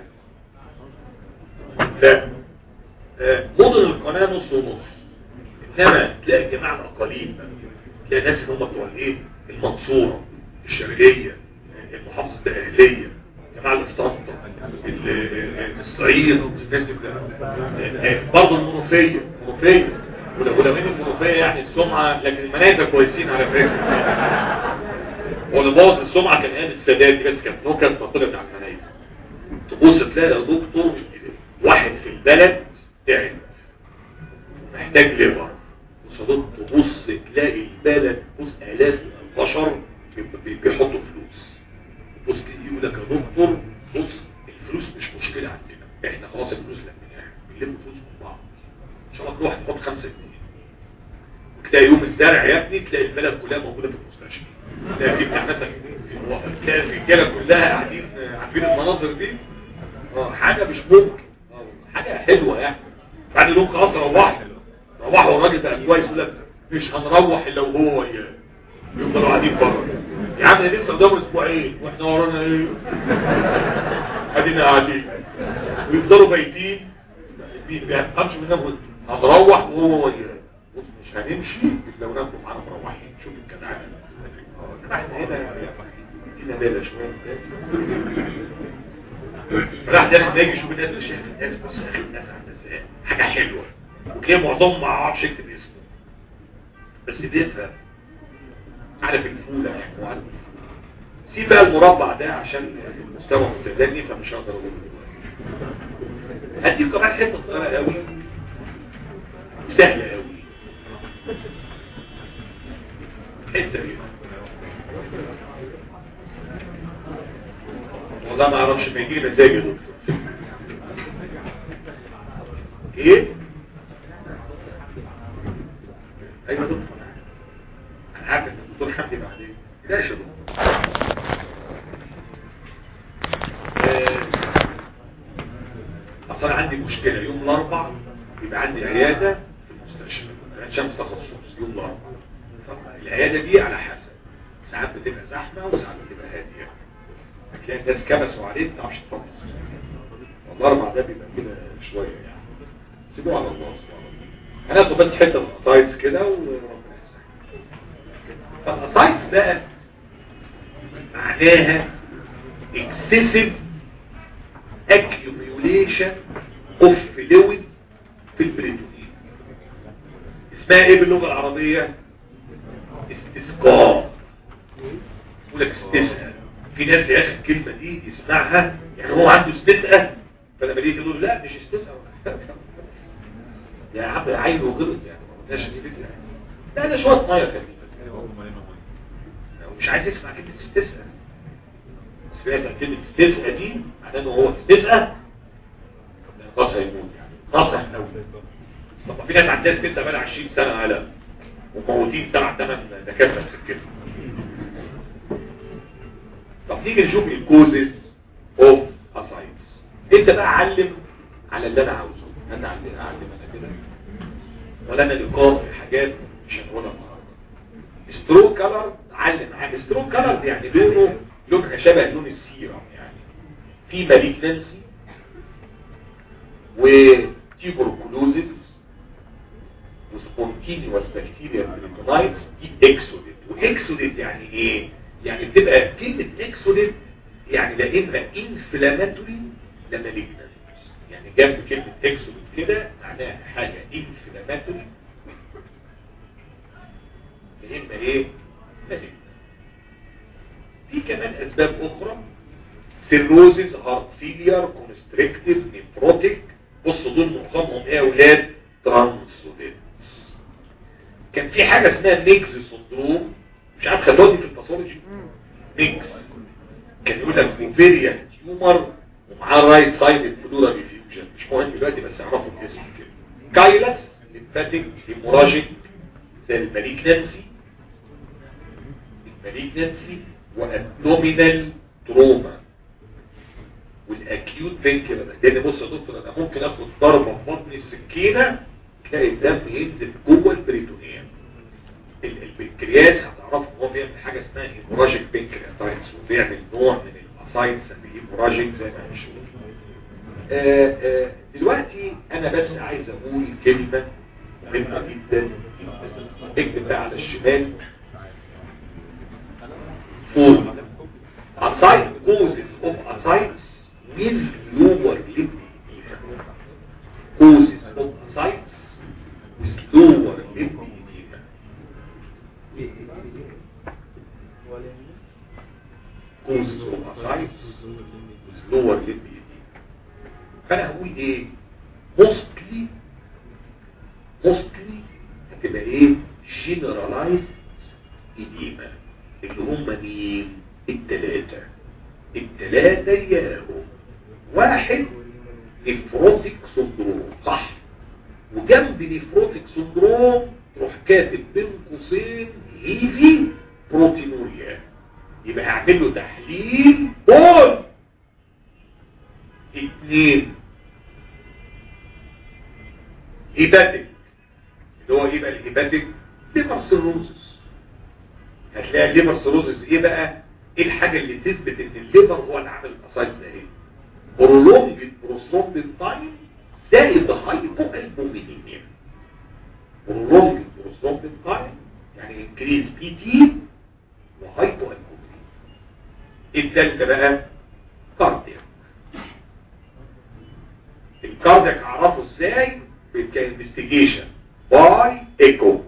لا آه، مدن القناة نص ونص انما تلاقي جماعة الاقاليم تلاقي ناس اللي هم بتوع الايه المنصورة الشرقية المحافظة الاهلية جماعة اللي في طنطا ال- ال- الصعيد الناس دي كلها. برضه المنوفية المنوفية ولو ولو ان المنوفية يعني السمعة لكن المنايفة كويسين على فكرة هو اللي بوظ السمعة كان ايام السادات دي بس كانت نكت فطلت على المنايفة تبص تلاقي يا دكتور واحد في البلد تعب محتاج ليفر وصدق تبص تلاقي البلد بص الاف البشر بي- بيحطوا فلوس بص يقول لك يا دكتور بص الفلوس مش مشكلة عندنا احنا خلاص الفلوس لميناها بنلم فلوس من بعض ان شاء الله كل واحد يحط 5 جنيه وتلاقي يوم الزرع يا ابني تلاقي البلد كلها موجودة في المستشفى تلاقي في بتاع مثلا في- تلاقي الرجاله كلها قاعدين عارفين المناظر دي اه حاجة مش ممكن آه، حاجة حلوة يعني بعد يوم خلاص روحوا روحوا والراجل بقى كويس يقول لك مش هنروح الا وهو وياه يفضلوا قاعدين بره يا عم لسه قدامه اسبوعين واحنا ورانا ايه ادينا قاعدين ويفضلوا بايتين ما بيفهمش منهم هنروح وهو وياه بص مش هنمشي لو ناخدوا معانا مروحين شوف الجدعانه آه، احنا هنا فينا بالة شويه راح داخل ده يشوف الناس مش شايف الناس بس يا اخي الناس عامله ازاي حاجه حلوه وتلاقي معظمهم ما عرفش يكتب اسمه بس بيفهم عارف الفولة وعارف الفولة سيب بقى المربع ده عشان المستوى متدني فمش هقدر اقوله دلوقتي هديك كمان حته صغيره قوي وسهله قوي حته دي والله ما اعرفش ما يجي لي مزاج يا دكتور ايه ايوه يا دكتور انا عارف ان الدكتور حمدي بعدين لا يا دكتور يبقى عندي مشكله يوم الاربع يبقى عندي عياده في المستشفى عين شمس تخصص يوم الاربع العياده دي على حسب ساعات بتبقى زحمه وساعات بتبقى هاديه هتلاقي الناس كبسوا عليه ما تعرفش تفطس والاربع ده بيبقى كده شويه يعني سيبوه على الله سبحانه هناخد بس حته من الاسايدز كده وربنا يسهل فالاسايدز بقى معناها excessive accumulation of fluid في البريتونين اسمها ايه باللغة العربية استسقاء يقول لك استسقى في ناس يا اخي الكلمة دي يسمعها يعني هو عنده استسقى فلما يجي يقول لا مش استسقى يا عم عينه غلط يعني ما قلناش استسقى لا ده شوية مية خفيفة مش عايز يسمع كلمة استسقى بس في ناس كلمة استسقى دي معناه انه هو استسقى خلاص هيموت يعني نصح قوي طب في ناس عندها استسقى بقى 20 سنة على وموتين سبع ثمان دكاتره في سكته طب نيجي نشوف الكوزز اوف اسايتس انت بقى علم على اللي انا عاوزه انا اعلم اعلم انا كده ولا انا لقاء في حاجات مش هنقولها النهارده ستروك كلر علم حاجه ستروك كلر يعني لونه لونها شبه لون السيرم يعني في مالجنسي وتيبركلوزيس وسبونتينيوس بكتيريا بريتونايتس دي اكسوديت واكسوديت يعني ايه يعني بتبقى كلمة اكسوديت يعني لا اما انفلاماتوري لا مالجنت يعني جنب كلمة اكسوديت كده معناها حاجة انفلاماتوري لا اما ايه مالجنت في كمان اسباب اخرى سيروزيس هارت فيلير كونستريكتيف نيفروتيك بصوا دول معظمهم ايه يا اولاد ترانسوديت كان في حاجة اسمها ميكس سندروم مش عارف خدوها دي في الباثولوجي ميكس كان يقول لك اوفيريان تيومر ومعاه رايت سايد بلورال ريفيوجن مش مهم دلوقتي بس اعرفوا الاسم كده كايلس ليمفاتيك هيموراجيك زي الماليجنسي الماليجنسي وابدومينال تروما والاكيوت فينكيولا لان بص يا دكتور انا ممكن اخد ضربه في بطني السكينه تلاقي الدم ينزل جوه البريتونيوم البنكرياس هتعرفوا ان هو بيعمل حاجه اسمها هيموراجيك بنكرياتايتس وبيعمل نوع من الاسايتس الهيموراجيك زي ما هنشوف دلوقتي انا بس عايز اقول كلمه مهمه جدا اكتب بقى على الشمال فوق aside causes of ascites with lower lip causes of ascites with lower lip edema causes of ascites with lower lip edema فانا هقول ايه mostly mostly هتبقى ايه generalized edema اللي هم مين التلاتة التلاتة ياهو واحد نفروتيك سندروم صح وجنب نفروتيك سندروم تروح كاتب بين قوسين هيفي بروتينوريا يبقى هعمل له تحليل بول اتنين هيباتيك اللي هو ايه بقى الهيباتيك ليفر سيروزس هتلاقي الليفر سيروزس ايه بقى ايه الحاجة اللي تثبت ان الليفر هو اللي عامل الاسايز ده ايه برولونج بروسترومبين تايم زائد هايبو البومينيميا برولونج بروسترومبين تايم يعني انكريز بي تي وهايبو البومينيميا التالتة بقى كاردياك الكاردياك اعرفه ازاي بالانفستيجيشن باي ايكو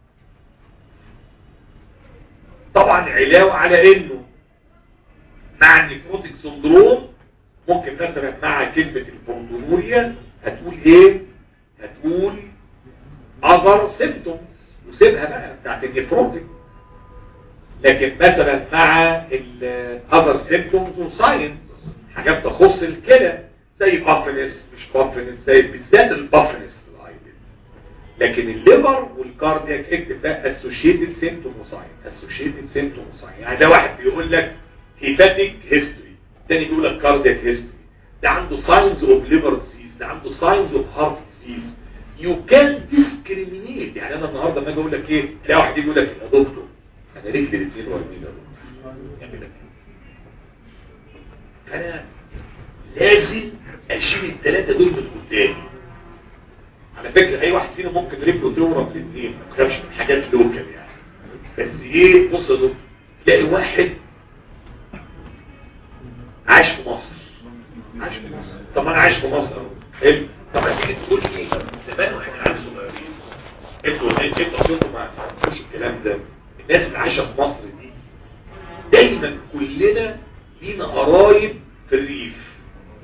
طبعا علاوة على انه مع النيفروتيك سندروم ممكن مثلا مع كلمة البروتونوريا هتقول ايه هتقول اذر سيمتومز وسيبها بقى بتاعت النيفروتيك لكن مثلا مع الاذر سيمتومز وساينس حاجات تخص الكلى زي بافنس مش بافنس زي بالذات البافنس في الايدل لكن الليفر والكاردياك اكتب بقى اسوشيتد سيمتوم وساين اسوشيتد سيمتوم وساين يعني ده واحد بيقول لك هيباتيك هيستوري الثاني بيقول لك كاردياك هيستوري ده عنده ساينز اوف ليفر ديزيز ده عنده ساينز اوف هارت ديزيز يو كان ديسكريمينيت يعني انا النهارده لما اجي اقول لك ايه تلاقي واحد يجي يقول لك يا دكتور انا رجلي الاثنين واقفين يا دكتور يعمل لك إيه؟ فانا لازم اشيل الثلاثه دول من قدامي على فكره اي واحد فينا ممكن رجله تورم الاثنين ما تخافش من حاجات لوكال يعني بس ايه بص يا دكتور تلاقي واحد عايش في مصر عايش في مصر طب انا عايش في مصر اهو حلو طب هتيجي تقول لي زمان واحنا عيال صغيرين انتوا انتوا اصلكم ما تعرفوش الكلام ده الناس اللي عايشه في مصر دي دايما كلنا لينا قرايب في الريف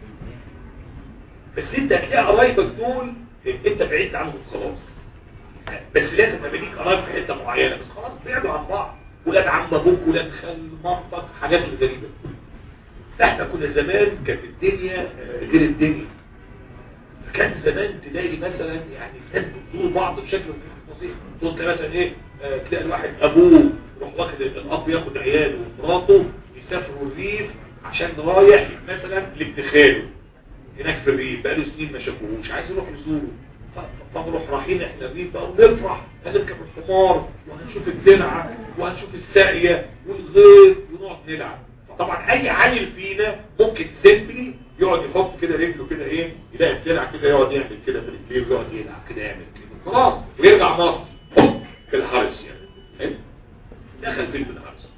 بس انت هتلاقي قرايبك دول انت بعيد عنهم خلاص بس لازم يبقى ليك قرايب في حته معينه بس خلاص بعدوا عن بعض ولاد عم ابوك ولاد خال مامتك حاجات غريبه احنا كنا زمان كانت الدنيا غير الدنيا فكان زمان تلاقي مثلا يعني الناس بتزور بعض بشكل بسيط تبص تلاقي مثلا ايه آه، تلاقي الواحد ابوه يروح واخد الاب ياخد عياله ومراته يسافروا الريف عشان رايح مثلا لابن خاله هناك في الريف بقاله سنين ما شافوهوش عايز يروح يزوره ف- فنروح رايحين احنا الريف بقى ونفرح هنركب الحمار وهنشوف الدلعه وهنشوف الساقيه والغيط ونقعد نلعب فطبعا اي عيل فينا ممكن سيمبلي يقعد يحط كده رجله كده ايه يلاقي الدلع كده يقعد يعمل كده في رجليه ويقعد يلعب كده يعمل كده خلاص ويرجع مصر هوب، في الحرس يعني حلو؟ دخل فيلم الحرس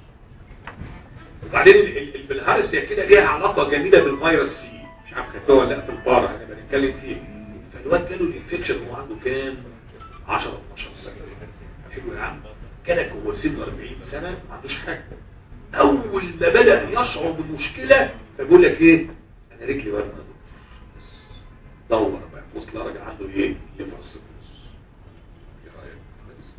وبعدين ال- ال- البلهارس هي كده ليها علاقة جميلة بالفيروس سي مش عارف خدتوها ولا لا في البار احنا بنتكلم فيه فالواد جاله الانفكشن وهو عنده كام 10 12 سنة حلو يا عم كان هو سن 40 سنة ما عندوش حاجة اول ما بدأ يشعر بالمشكلة فبيقول لك ايه انا رجلي ورمى يا دكتور بس دور بقى بص لا راجل عنده ايه ليفر سيروس ايه رايك بس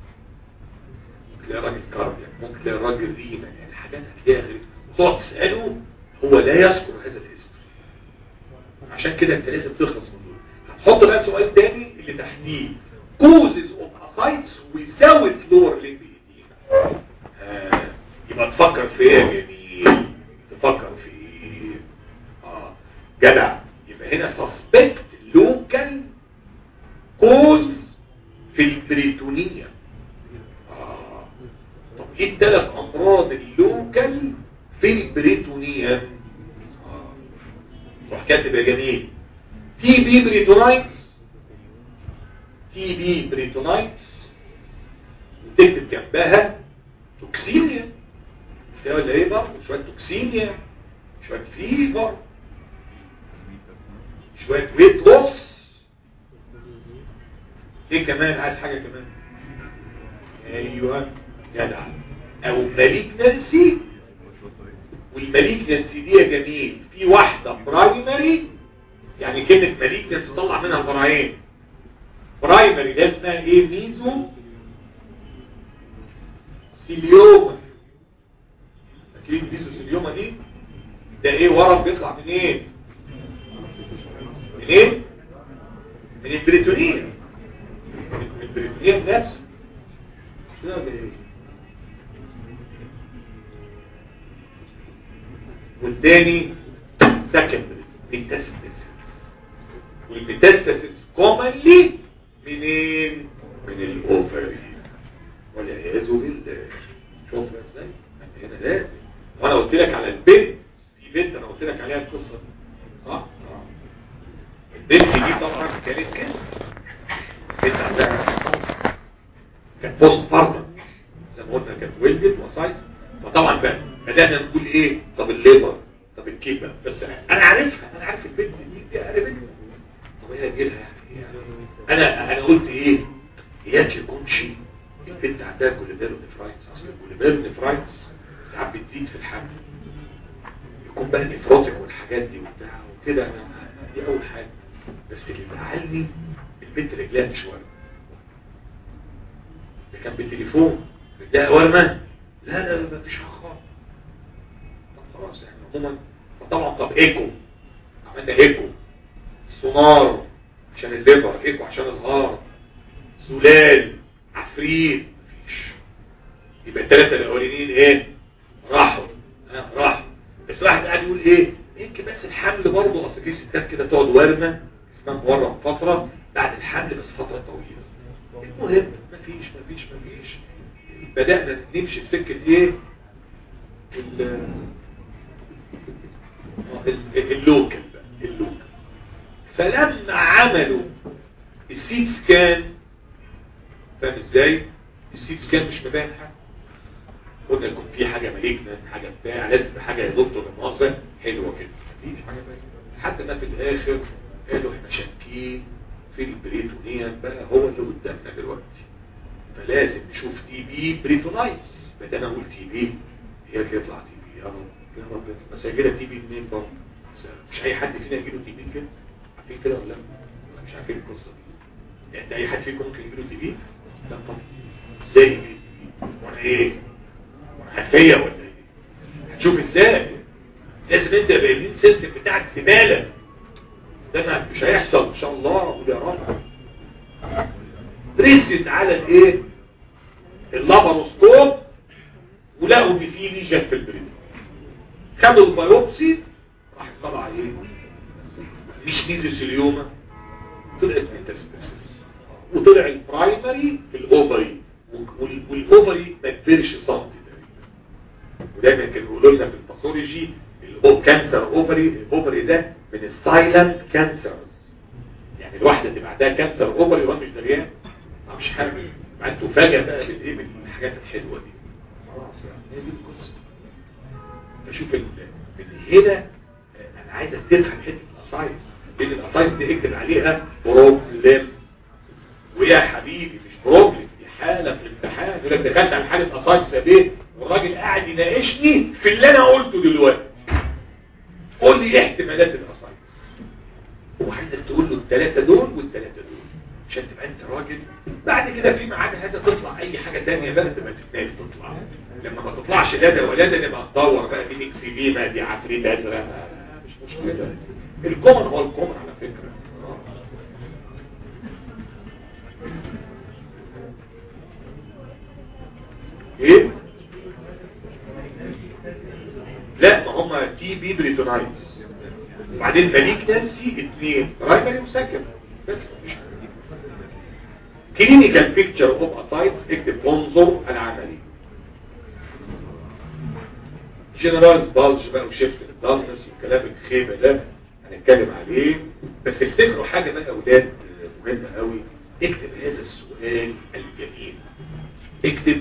ممكن تلاقي راجل كاردياك ممكن تلاقي راجل ريما يعني حاجات هتلاقيها غريبة وتقعد تسأله هو لا يذكر هذا الاسم عشان كده انت لازم تخلص من دول هنحط بقى سؤال تاني اللي تحتيه causes of ascites without lower limb edema آه، يبقى تفكر في ايه يا جميل تفكر في ايه اه جدع يبقى هنا suspect local cause في البريتونية آه. طب ايه الثلاث امراض اللوكال في البريتونية آه. روح كاتب يا جميل تي بي بريتونايتس تي بي بريتونايتس وتكتب جنبها توكسينيا مش كده ولا ايه برضه شويه توكسينيا شويه فيفر شويه ويت لوس ايه كمان عايز حاجه كمان ايوه جدع او ماليجنسي والماليجنسي دي يا جميل في واحده برايمري يعني كلمه ماليجنسي طلع منها فرعين برايمري ده اسمها ايه ميزو سيليوما فاكرين ميزو سيليوما دي ده ايه ورم بيطلع من ايه من ايه من البريتونيه من البريتونيه نفسه مش كده ولا ايه والتاني سكندري ميتاستاسيس والميتاستاسيس كومنلي منين من الاوفري والعياذ بالله شوف ازاي انت هنا لازم وانا قلت لك على البنت في بنت انا قلت لك عليها القصه دي صح آه. البنت دي طبعا كانت كده بنت عندها كانت بوست بارتم زي ما قلنا كانت ولدت وصايت فطبعا بقى بدانا نقول ايه طب الليفر طب الكبد بس انا عارفها انا عارف البنت دي دي قريبتنا طب هي جيلها يعني انا انا قلت ايه اياك يكونش البنت عندها جوليبيرو نفرايتس اصل الجوليبيرو نفرايتس ساعات بتزيد في الحمل يكون بقى نفروتك والحاجات دي وبتاع وكده أنا- دي اول حاجه بس اللي زعلني البنت رجلها مش ورمه ده كان بالتليفون رجلها ورمه لا لا لا مفيش حاجه خالص طب خلاص احنا عموما فطبعا طب ايكو عملنا ايكو سونار عشان الليفر ايكو عشان الهارت سلال عفريت مفيش يبقى الثلاثه الاولانيين ايه راحوا ها راحوا بس واحد قاعد يقول ايه يمكن بس الحمل برضه اصل في ستات كده تقعد ورمه استمام ورم فترة بعد الحمل بس فترة طويلة المهم مفيش مفيش مفيش بدأنا نمشي في سكة ايه ال- ال- اللوكل بقى اللوكل فلما عملوا السيت سكان فاهم ازاي السيت سكان مش مبين حاجه قلنا يكون في حاجه مالجنا حاجه بتاع لازم تبقى حاجه يا دكتور المؤاخذه حلوه كده مفيش حاجه باينه لحد ما في الاخر قالوا احنا شاكين في البريتونيان بقى هو اللي قدامنا دلوقتي فلازم نشوف تي بي بريتونايتس بدل انا اقول تي بي هي كده يطلع تي بي يا رب يا رب بس هيجيلها تي بي منين برضه بس مش اي حد فينا يجيله تي بي كده عارفين كده ولا لا ولا مش عارفين القصه دي يعني ده اي حد فيكم ممكن يجيله تي بي لا طبعا ازاي يجيله تي بي وانا ايه وانا هفيه ولا ايه هتشوف ازاي لازم انت يبقى الامين سيستم بتاعك زباله ده ما مش هيحصل ان شاء الله قول يا رب رست على الايه اللابروسكوب ولقوا ان في ليجن في البريد خدوا البيوبسي راح طلع ايه مش ميزوثيليوما طلعت ميتاستاسيس وطلع البرايمري في الاوفري وال- والاوفري ما كبرش سنتي تقريبا ودايما كانوا يقولوا لنا في الباثولوجي الاو كانسر اوفري الاوفري ده من السايلنت كانسرز يعني الواحده تبقى عندها كانسر اوفري وهو مش دريان ما مش حاجه ما انتوا فاجئ بقى بالايه بالحاجات الحلوه دي خلاص يعني هي دي القصه فشوف ال- من هنا آه، انا عايزك تفهم حته الاسايز لان الاسايز دي اكتب عليها بروبلم ويا حبيبي مش بروبلم دي حاله في الامتحان يقول لك دخلت على حاله اسايز بيه والراجل قاعد يناقشني في اللي انا قلته دلوقتي قول لي ايه احتمالات الاسايز هو عايزك تقول له الثلاثه دول والثلاثه دول عشان تبقى انت راجل بعد كده في ميعاد هذا تطلع اي حاجه تانية بقى تبقى تتنادي تطلع لما ما تطلعش لا ده ولا ده نبقى ندور بقى دي ميكس بي ما دي عفريت ازرق آه، مش مشكله الكومن هو الكومن على فكره ايه لا ما هم تي بي بريتونايتس وبعدين ماليك نانسي اثنين برايمري وسكن بس مفيش حاجه كلينيكال بيكتشر اوف اسايتس اكتب انظر العملي جنرالز بالج بقى وشيفت الدالنس والكلام الخيبه ده هنتكلم عليه بس افتكروا حاجه بقى يا اولاد مهمه قوي اكتب هذا السؤال الجميل اكتب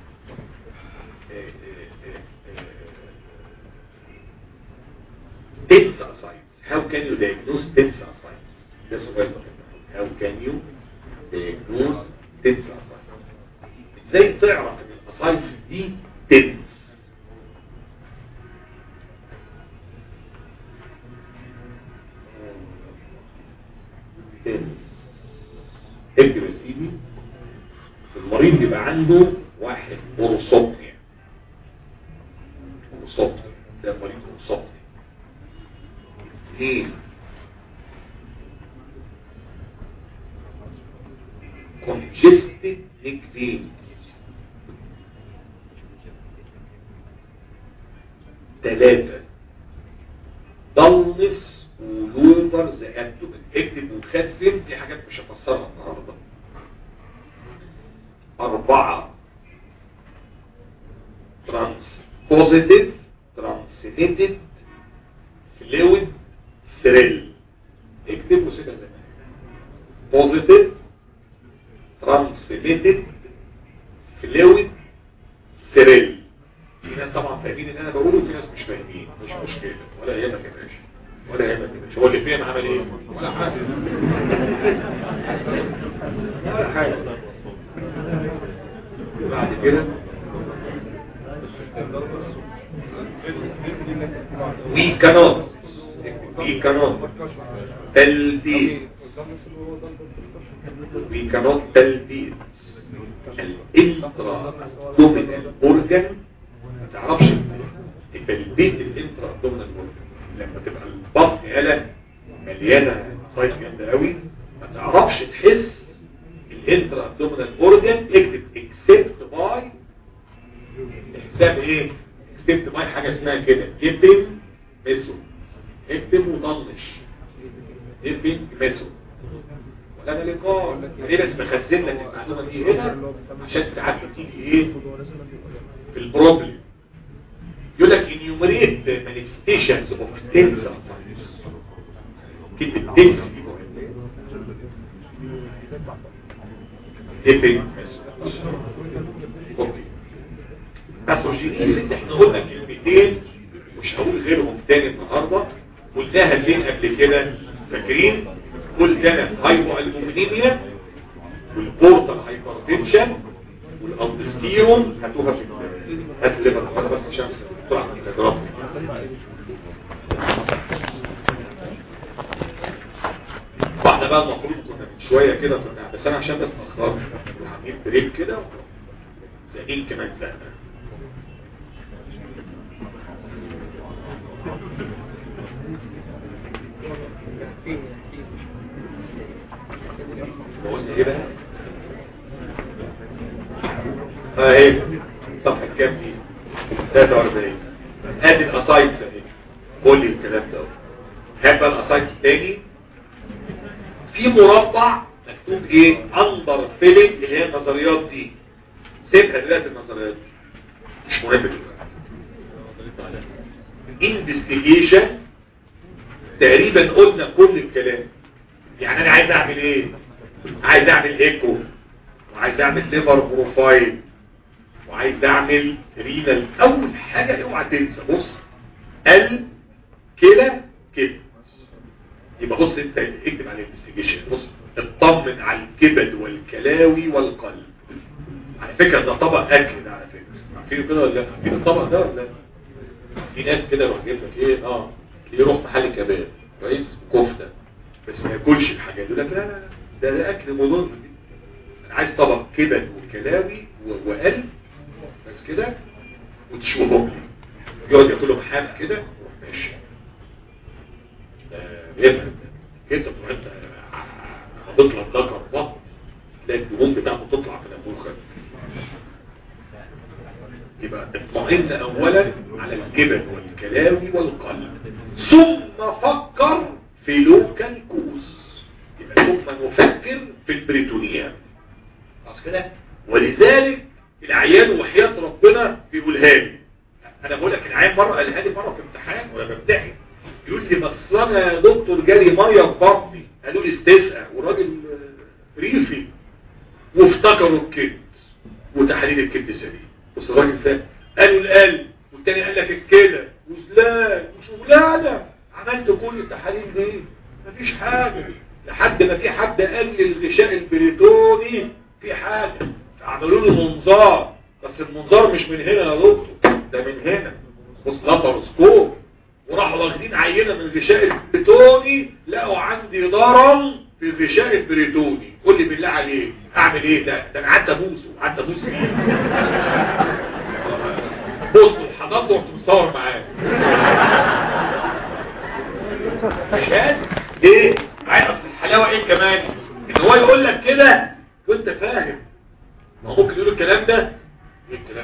dense ascites. How can you diagnose dense ascites? ده سؤال مهم. How can you diagnose dense ascites? ازاي تعرف ان الاسايتس دي dense؟ dense. اكتب يا سيدي المريض بيبقى عنده واحد اورسوبنيا اورسوبنيا ده مريض اورسوبنيا اثنين congested neck veins ثلاثة ضلمس ولوبرز ابدومن اكتب وخزن في حاجات مش هفسرها النهارده أربعة ترانس بوزيتيف ترانسليتد فلويد ثريل اكتب وسيبها زي ما هي بوزيتيف ترانسليتد فلويد ثريل في ناس طبعا فاهمين اللي انا بقوله وفي ناس مش فاهمين مش مشكله ولا يهمك يا باشا ولا يهمك يا باشا هو اللي فهم عمل ايه ولا حاجه ولا حاجه بعد كده we cannot we cannot تلبيس we cannot تلبيس الانترا دومينال اورجان ما تعرفش تلبيت الانترا دومينال اورجان لما تبقى البطن يالا مليانه سايز جامده قوي ما تعرفش تحس الانترا ابدومينال اورجان اكتب اكسبت باي حساب ايه اكسبت باي حاجه اسمها كده جيبن ميسو اكتب وطنش هيلبينج ميثود ولا انا لقاء انا ليه بس بخزن لك المعلومه دي هنا عشان ساعات بتيجي ايه في البروبلم يقول لك enumerate manifestations of tense signs كلمة tense دي مهمة هيلبينج ميثود اوكي باثوجينيسيس احنا قلنا كلمتين مش هقول غيرهم تاني النهارده قلناها فين قبل كده فاكرين قلنا هايبو البومينيميا والبورتال هايبرتنشن والاندستيرون هاتوها في هات الليفر بس بس عشان بسرعه تضرب واحنا بقى المفروض كنا من شويه كده كنا بس انا عشان بس اتاخرت عاملين بريك كده زقين كمان زقنا بقول ايه بقى اه ايه صفحة كام دي 43 ادي الاسايتس اهي كل الكلام ده هات بقى الاسايتس تاني في مربع مكتوب ايه اندر فيلنج اللي هي النظريات دي سيبها دلوقتي النظريات دي مش مهم دلوقتي انفستيجيشن تقريبا قلنا كل الكلام يعني انا عايز اعمل ايه عايز اعمل ايكو وعايز اعمل ليفر بروفايل وعايز اعمل رينال اول حاجة اوعى تنسى بص ال كده كده يبقى بص انت اكتب على الانفستيجيشن بص اطمن على الكبد والكلاوي والقلب على فكرة ده طبق اكل ده على فكرة عارفين كده ولا لا عارفين الطبق ده ولا لا في ناس كده يروح جايب لك ايه اه يروح محل كباب كويس كفته بس ما ياكلش الحاجات يقول لك لا لا لا ده, ده اكل مضر انا عايز طبق كبد وكلاوي وقلب بس كده وتشوفهم لي يقعد ياكلهم حام كده ويروح ماشي يفهم انت تروح انت خبط لك ذكر بطن تلاقي الدهون بتاعته تطلع في نافوخك يبقى اطمئن اولا على الكبد والكلاوي والقلب ثم فكر في لوكال كوز يبقى ثم نفكر في البريتونيا خلاص كده ولذلك العيان وحياة ربنا بيقولها لي انا بقول لك العيان مره قالها لي مره في امتحان وانا بمتحن يقول لي بس انا يا دكتور جالي ميه في بطني قالوا لي استسقى وراجل ريفي وافتكروا الكبد وتحليل الكبد سليم بص الراجل فاهم قالوا القلب والتاني قال لك الكلى وزلان وشغلانه عملت كل التحاليل دي مفيش حاجه لحد ما في حد قال لي الغشاء البريتوني في حاجه عملوا له منظار بس المنظار مش من هنا يا دكتور ده من هنا بص لاباروسكوب وراحوا واخدين عينه من الغشاء البريتوني لقوا عندي ضرر في الغشاء البريتوني قول لي بالله عليك اعمل ايه ده ده انا قعدت ابوسه قعدت ابوسه بص حضرته وقت مصور معاه عشان ايه عايز اصل الحلاوه ايه كمان ان هو يقول لك كده وانت فاهم ما هو ممكن يقول الكلام ده ايه الكلام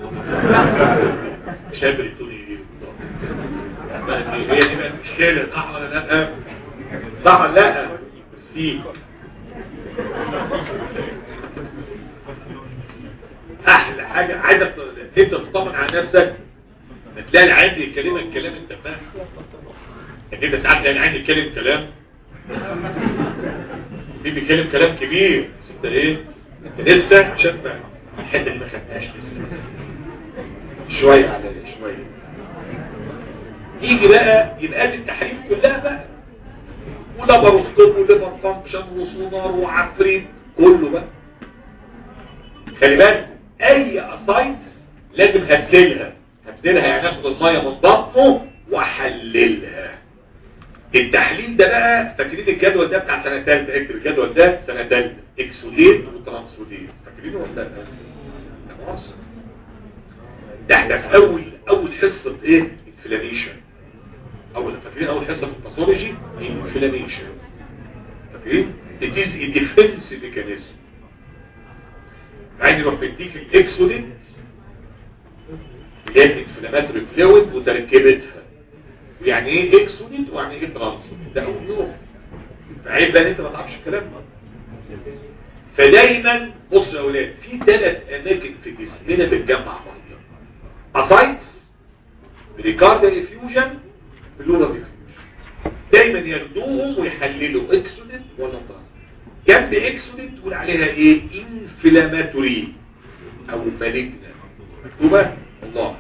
مش بريتوني ايه هي دي بقى المشكله صح ولا لا صح ولا لا سي احلى حاجة عايزك انت تطمن على نفسك تلاقي العين يتكلمك الكلام انت فاهم ان انت ساعات تلاقي العين يتكلم كلام في بيتكلم كلام كبير بس انت ايه انت لسه عشان فاهم الحته اللي ما خدناش لسه شويه على شويه يجي بقى يبقى دي التحريم كلها بقى ولابروسكوب وليفر فانكشن وسونار وعفريت كله بقى خلي بالك اي اسايت لازم هبذلها هبذلها يعني اخد الميه من بطنه واحللها التحليل ده بقى فاكرين الجدول ده بتاع سنه ثالثه اكتب الجدول ده سنه ثالثه اكسوديت وترانسوديت فاكرينه ولا لا مصر ده احنا في اول اول حصه ايه انفلاميشن اول فاكرين اول حصه في الباثولوجي انفلاميشن فاكرين it is a defense mechanism عايز يروح بيديك الاكسودين اللي هي الانفلاماتوري فلويد وتركيبتها يعني ايه اكسودين ويعني ايه ترانسودين ده اول يوم فعيب بقى ان انت ما تعرفش الكلام ده فدايما بص يا اولاد في ثلاث اماكن في جسمنا بتجمع ميه اسايتس بريكارديال افيوجن بلورال افيوجن دايما ياخدوهم ويحللوا اكسودنت ولا ترانس جنب اكسودنت تقول عليها ايه انفلاماتوري او مالجنا مكتوبه الله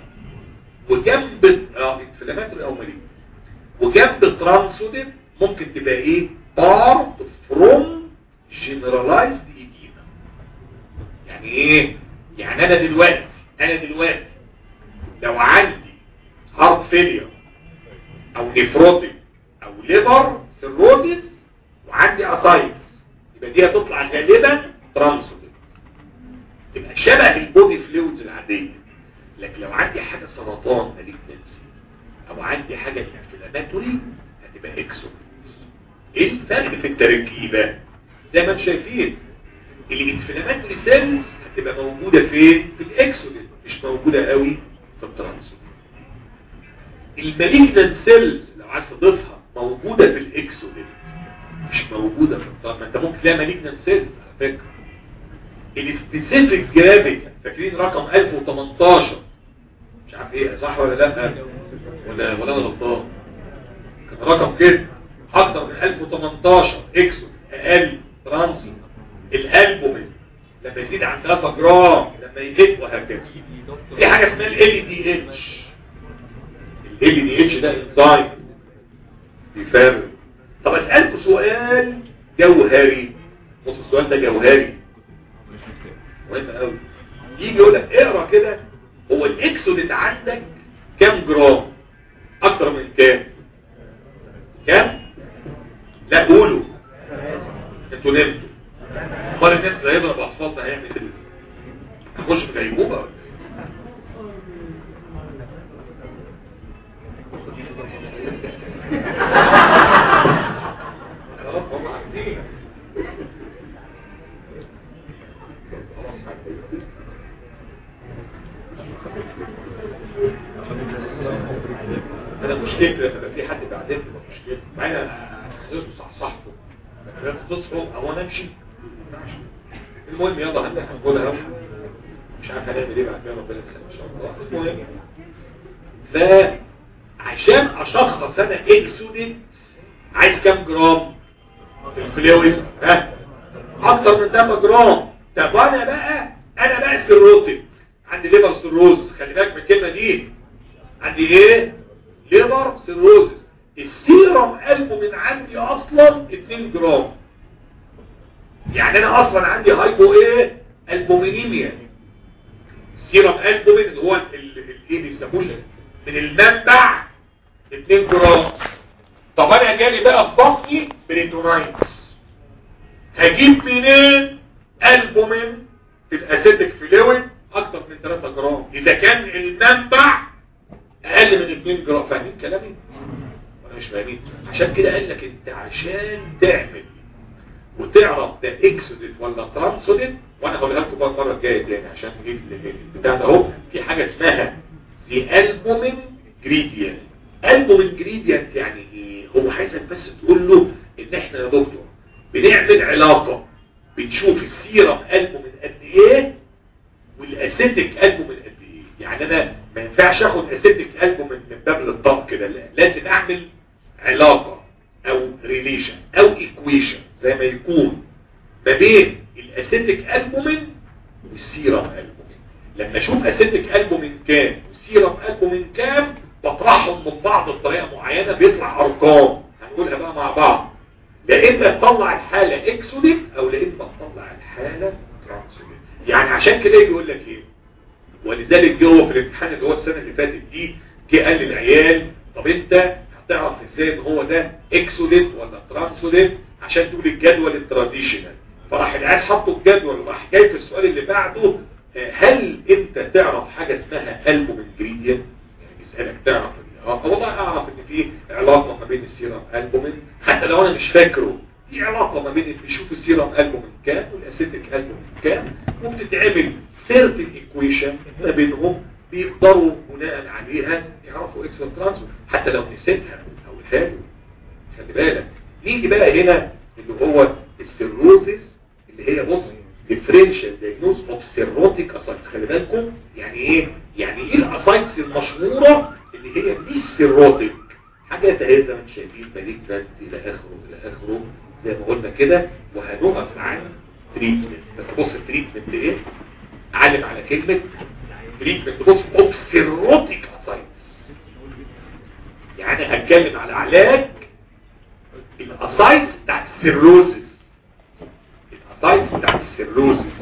وجنب اه انفلاماتوري او مالجنا وجنب ترانسودنت ممكن تبقى ايه بارت فروم جنرالايزد ايديما يعني ايه يعني انا دلوقتي انا دلوقتي لو عندي هارت فيلير او نفروتيك او ليبر سيروزيس وعندي اسايتس يبقى دي هتطلع غالبا ترانسودنت تبقى شبه البودي فلويدز العاديه لكن لو عندي حاجه سرطان مالجنسي او عندي حاجه انفلاماتوري هتبقى اكسودنت ايه الفرق في التركيبه زي ما انتم شايفين الانفلاماتوري سيلز هتبقى موجوده فين في الاكسودنت مش موجوده قوي في الترانسودنت المالجنان سيلز لو عايز تضيفها موجوده في الاكسودنت مش موجوده في الترانسودنت ما انت ممكن تلاقي مالجنان سيلز على فكره السبيسيفيك جرافيك فاكرين رقم 1018 مش عارف ايه صح ولا لا ولا ولا انا غلطان كان رقم كده اكتر من 1018 اكسو اقل ترانسي الالبومين لما يزيد عن 3 جرام لما يقل وهكذا في حاجه اسمها ال دي اتش ال دي اتش ده انزايم بيفرق طب اسالكم سؤال جوهري بص السؤال ده جوهري مهم قوي يجي يقول لك اقرا كده هو الاكسودت عندك كام جرام اكتر من كام كام لا قولوا انتوا نمتوا امال الناس اللي هيضرب اطفال ده هيعمل ايه هخش في غيبوبه ولا خلاص هم عارفين انا مشكلتي لما في حد بعدين تبقى مشكلتي مع ان انا حاسسه صحصحته لما تصحوا او انا امشي المهم يلا هنبدا هنقولها مش عارف هنعمل ايه بعد كده ربنا يسلمك ان شاء الله المهم فعشان اشخص انا اكسودنت عايز كام جرام في الفلويد ها اكتر من 3 جرام طب انا بقى انا بقى سيروتيك عندي ليفر سيروزس خلي بالك من الكلمه دي عندي ايه ليفر سيروزس السيرم قلبه من عندي اصلا 2 جرام يعني انا اصلا عندي هايبو ايه البومينيميا السيرم البومين اللي هو الايه بيسموه من المنبع 2 جرام طب انا جالي بقى في بطني بريتونايتس هجيب منين البومين في الاسيتيك فلويد اكتر من 3 جرام اذا كان المنبع اقل من 2 جرام فاهمين كلامي ولا مش فاهمين عشان كده قال لك انت عشان تعمل وتعرف ده اكسودت ولا ترانسودت وانا هقولها لكم بقى المره الجايه تاني عشان ايه البتاع ده اهو في حاجه اسمها زي البومين جريدينت البومين جريدينت يعني ايه هو عايزك بس تقول له ان احنا يا دكتور بنعمل علاقه بنشوف السيرم البومين قد ايه والاسيتيك البومين قد ايه يعني انا ما ينفعش اخد اسيتيك البومين من باب للطاق كده لا لازم اعمل علاقه او ريليشن او ايكويشن زي ما يكون ما بين الاسيتيك البومين والسيرم البومين لما اشوف اسيتيك البومين كام والسيرم البومين كام بطرحهم من بعض بطريقه معينه بيطلع ارقام هنقولها بقى مع بعض لا اما تطلع الحاله اكسوديك او لا اما تطلع الحاله ترانسوديك يعني عشان كده يقول لك ايه ولذلك جه هو في الامتحان اللي هو السنه اللي فاتت دي جه قال للعيال طب انت هتعرف ازاي ان هو ده اكسوديت ولا ترانسوديت عشان تقول الجدول التراديشنال فراح العيال حطوا الجدول وراح جاي في السؤال اللي بعده هل انت تعرف حاجه اسمها البوم انجريدينت يعني يسالك تعرف اه والله اعرف ان في علاقه ما بين السيرم البومين حتى لو انا مش فاكره في علاقه ما بين بيشوف السيرم البومين كام والاسيتيك البومين كام وبتتعمل سيرتن ايكويشن ما بينهم بيقدروا بناء عليها يعرفوا اكس ترانس حتى لو نسيتها او الحال خلي بالك نيجي بقى هنا اللي هو السيروزيس اللي هي بص ديفرنشال دايجنوز اوف سيروتيك اسايتس خلي بالكم يعني ايه يعني ايه الاسايتس المشهوره اللي هي مش سيروتيك حاجات اهي زي ما انتم شايفين مالجنت الى اخره الى اخره زي ما قلنا كده وهنقف عن تريتمنت بس بص التريتمنت ايه علم على كلمه تريتمنت بص اوف سيروتيك اسايتس يعني هتكلم على علاج الاسايتس بتاعت السيروزس الاسايتس بتاعت السيروزس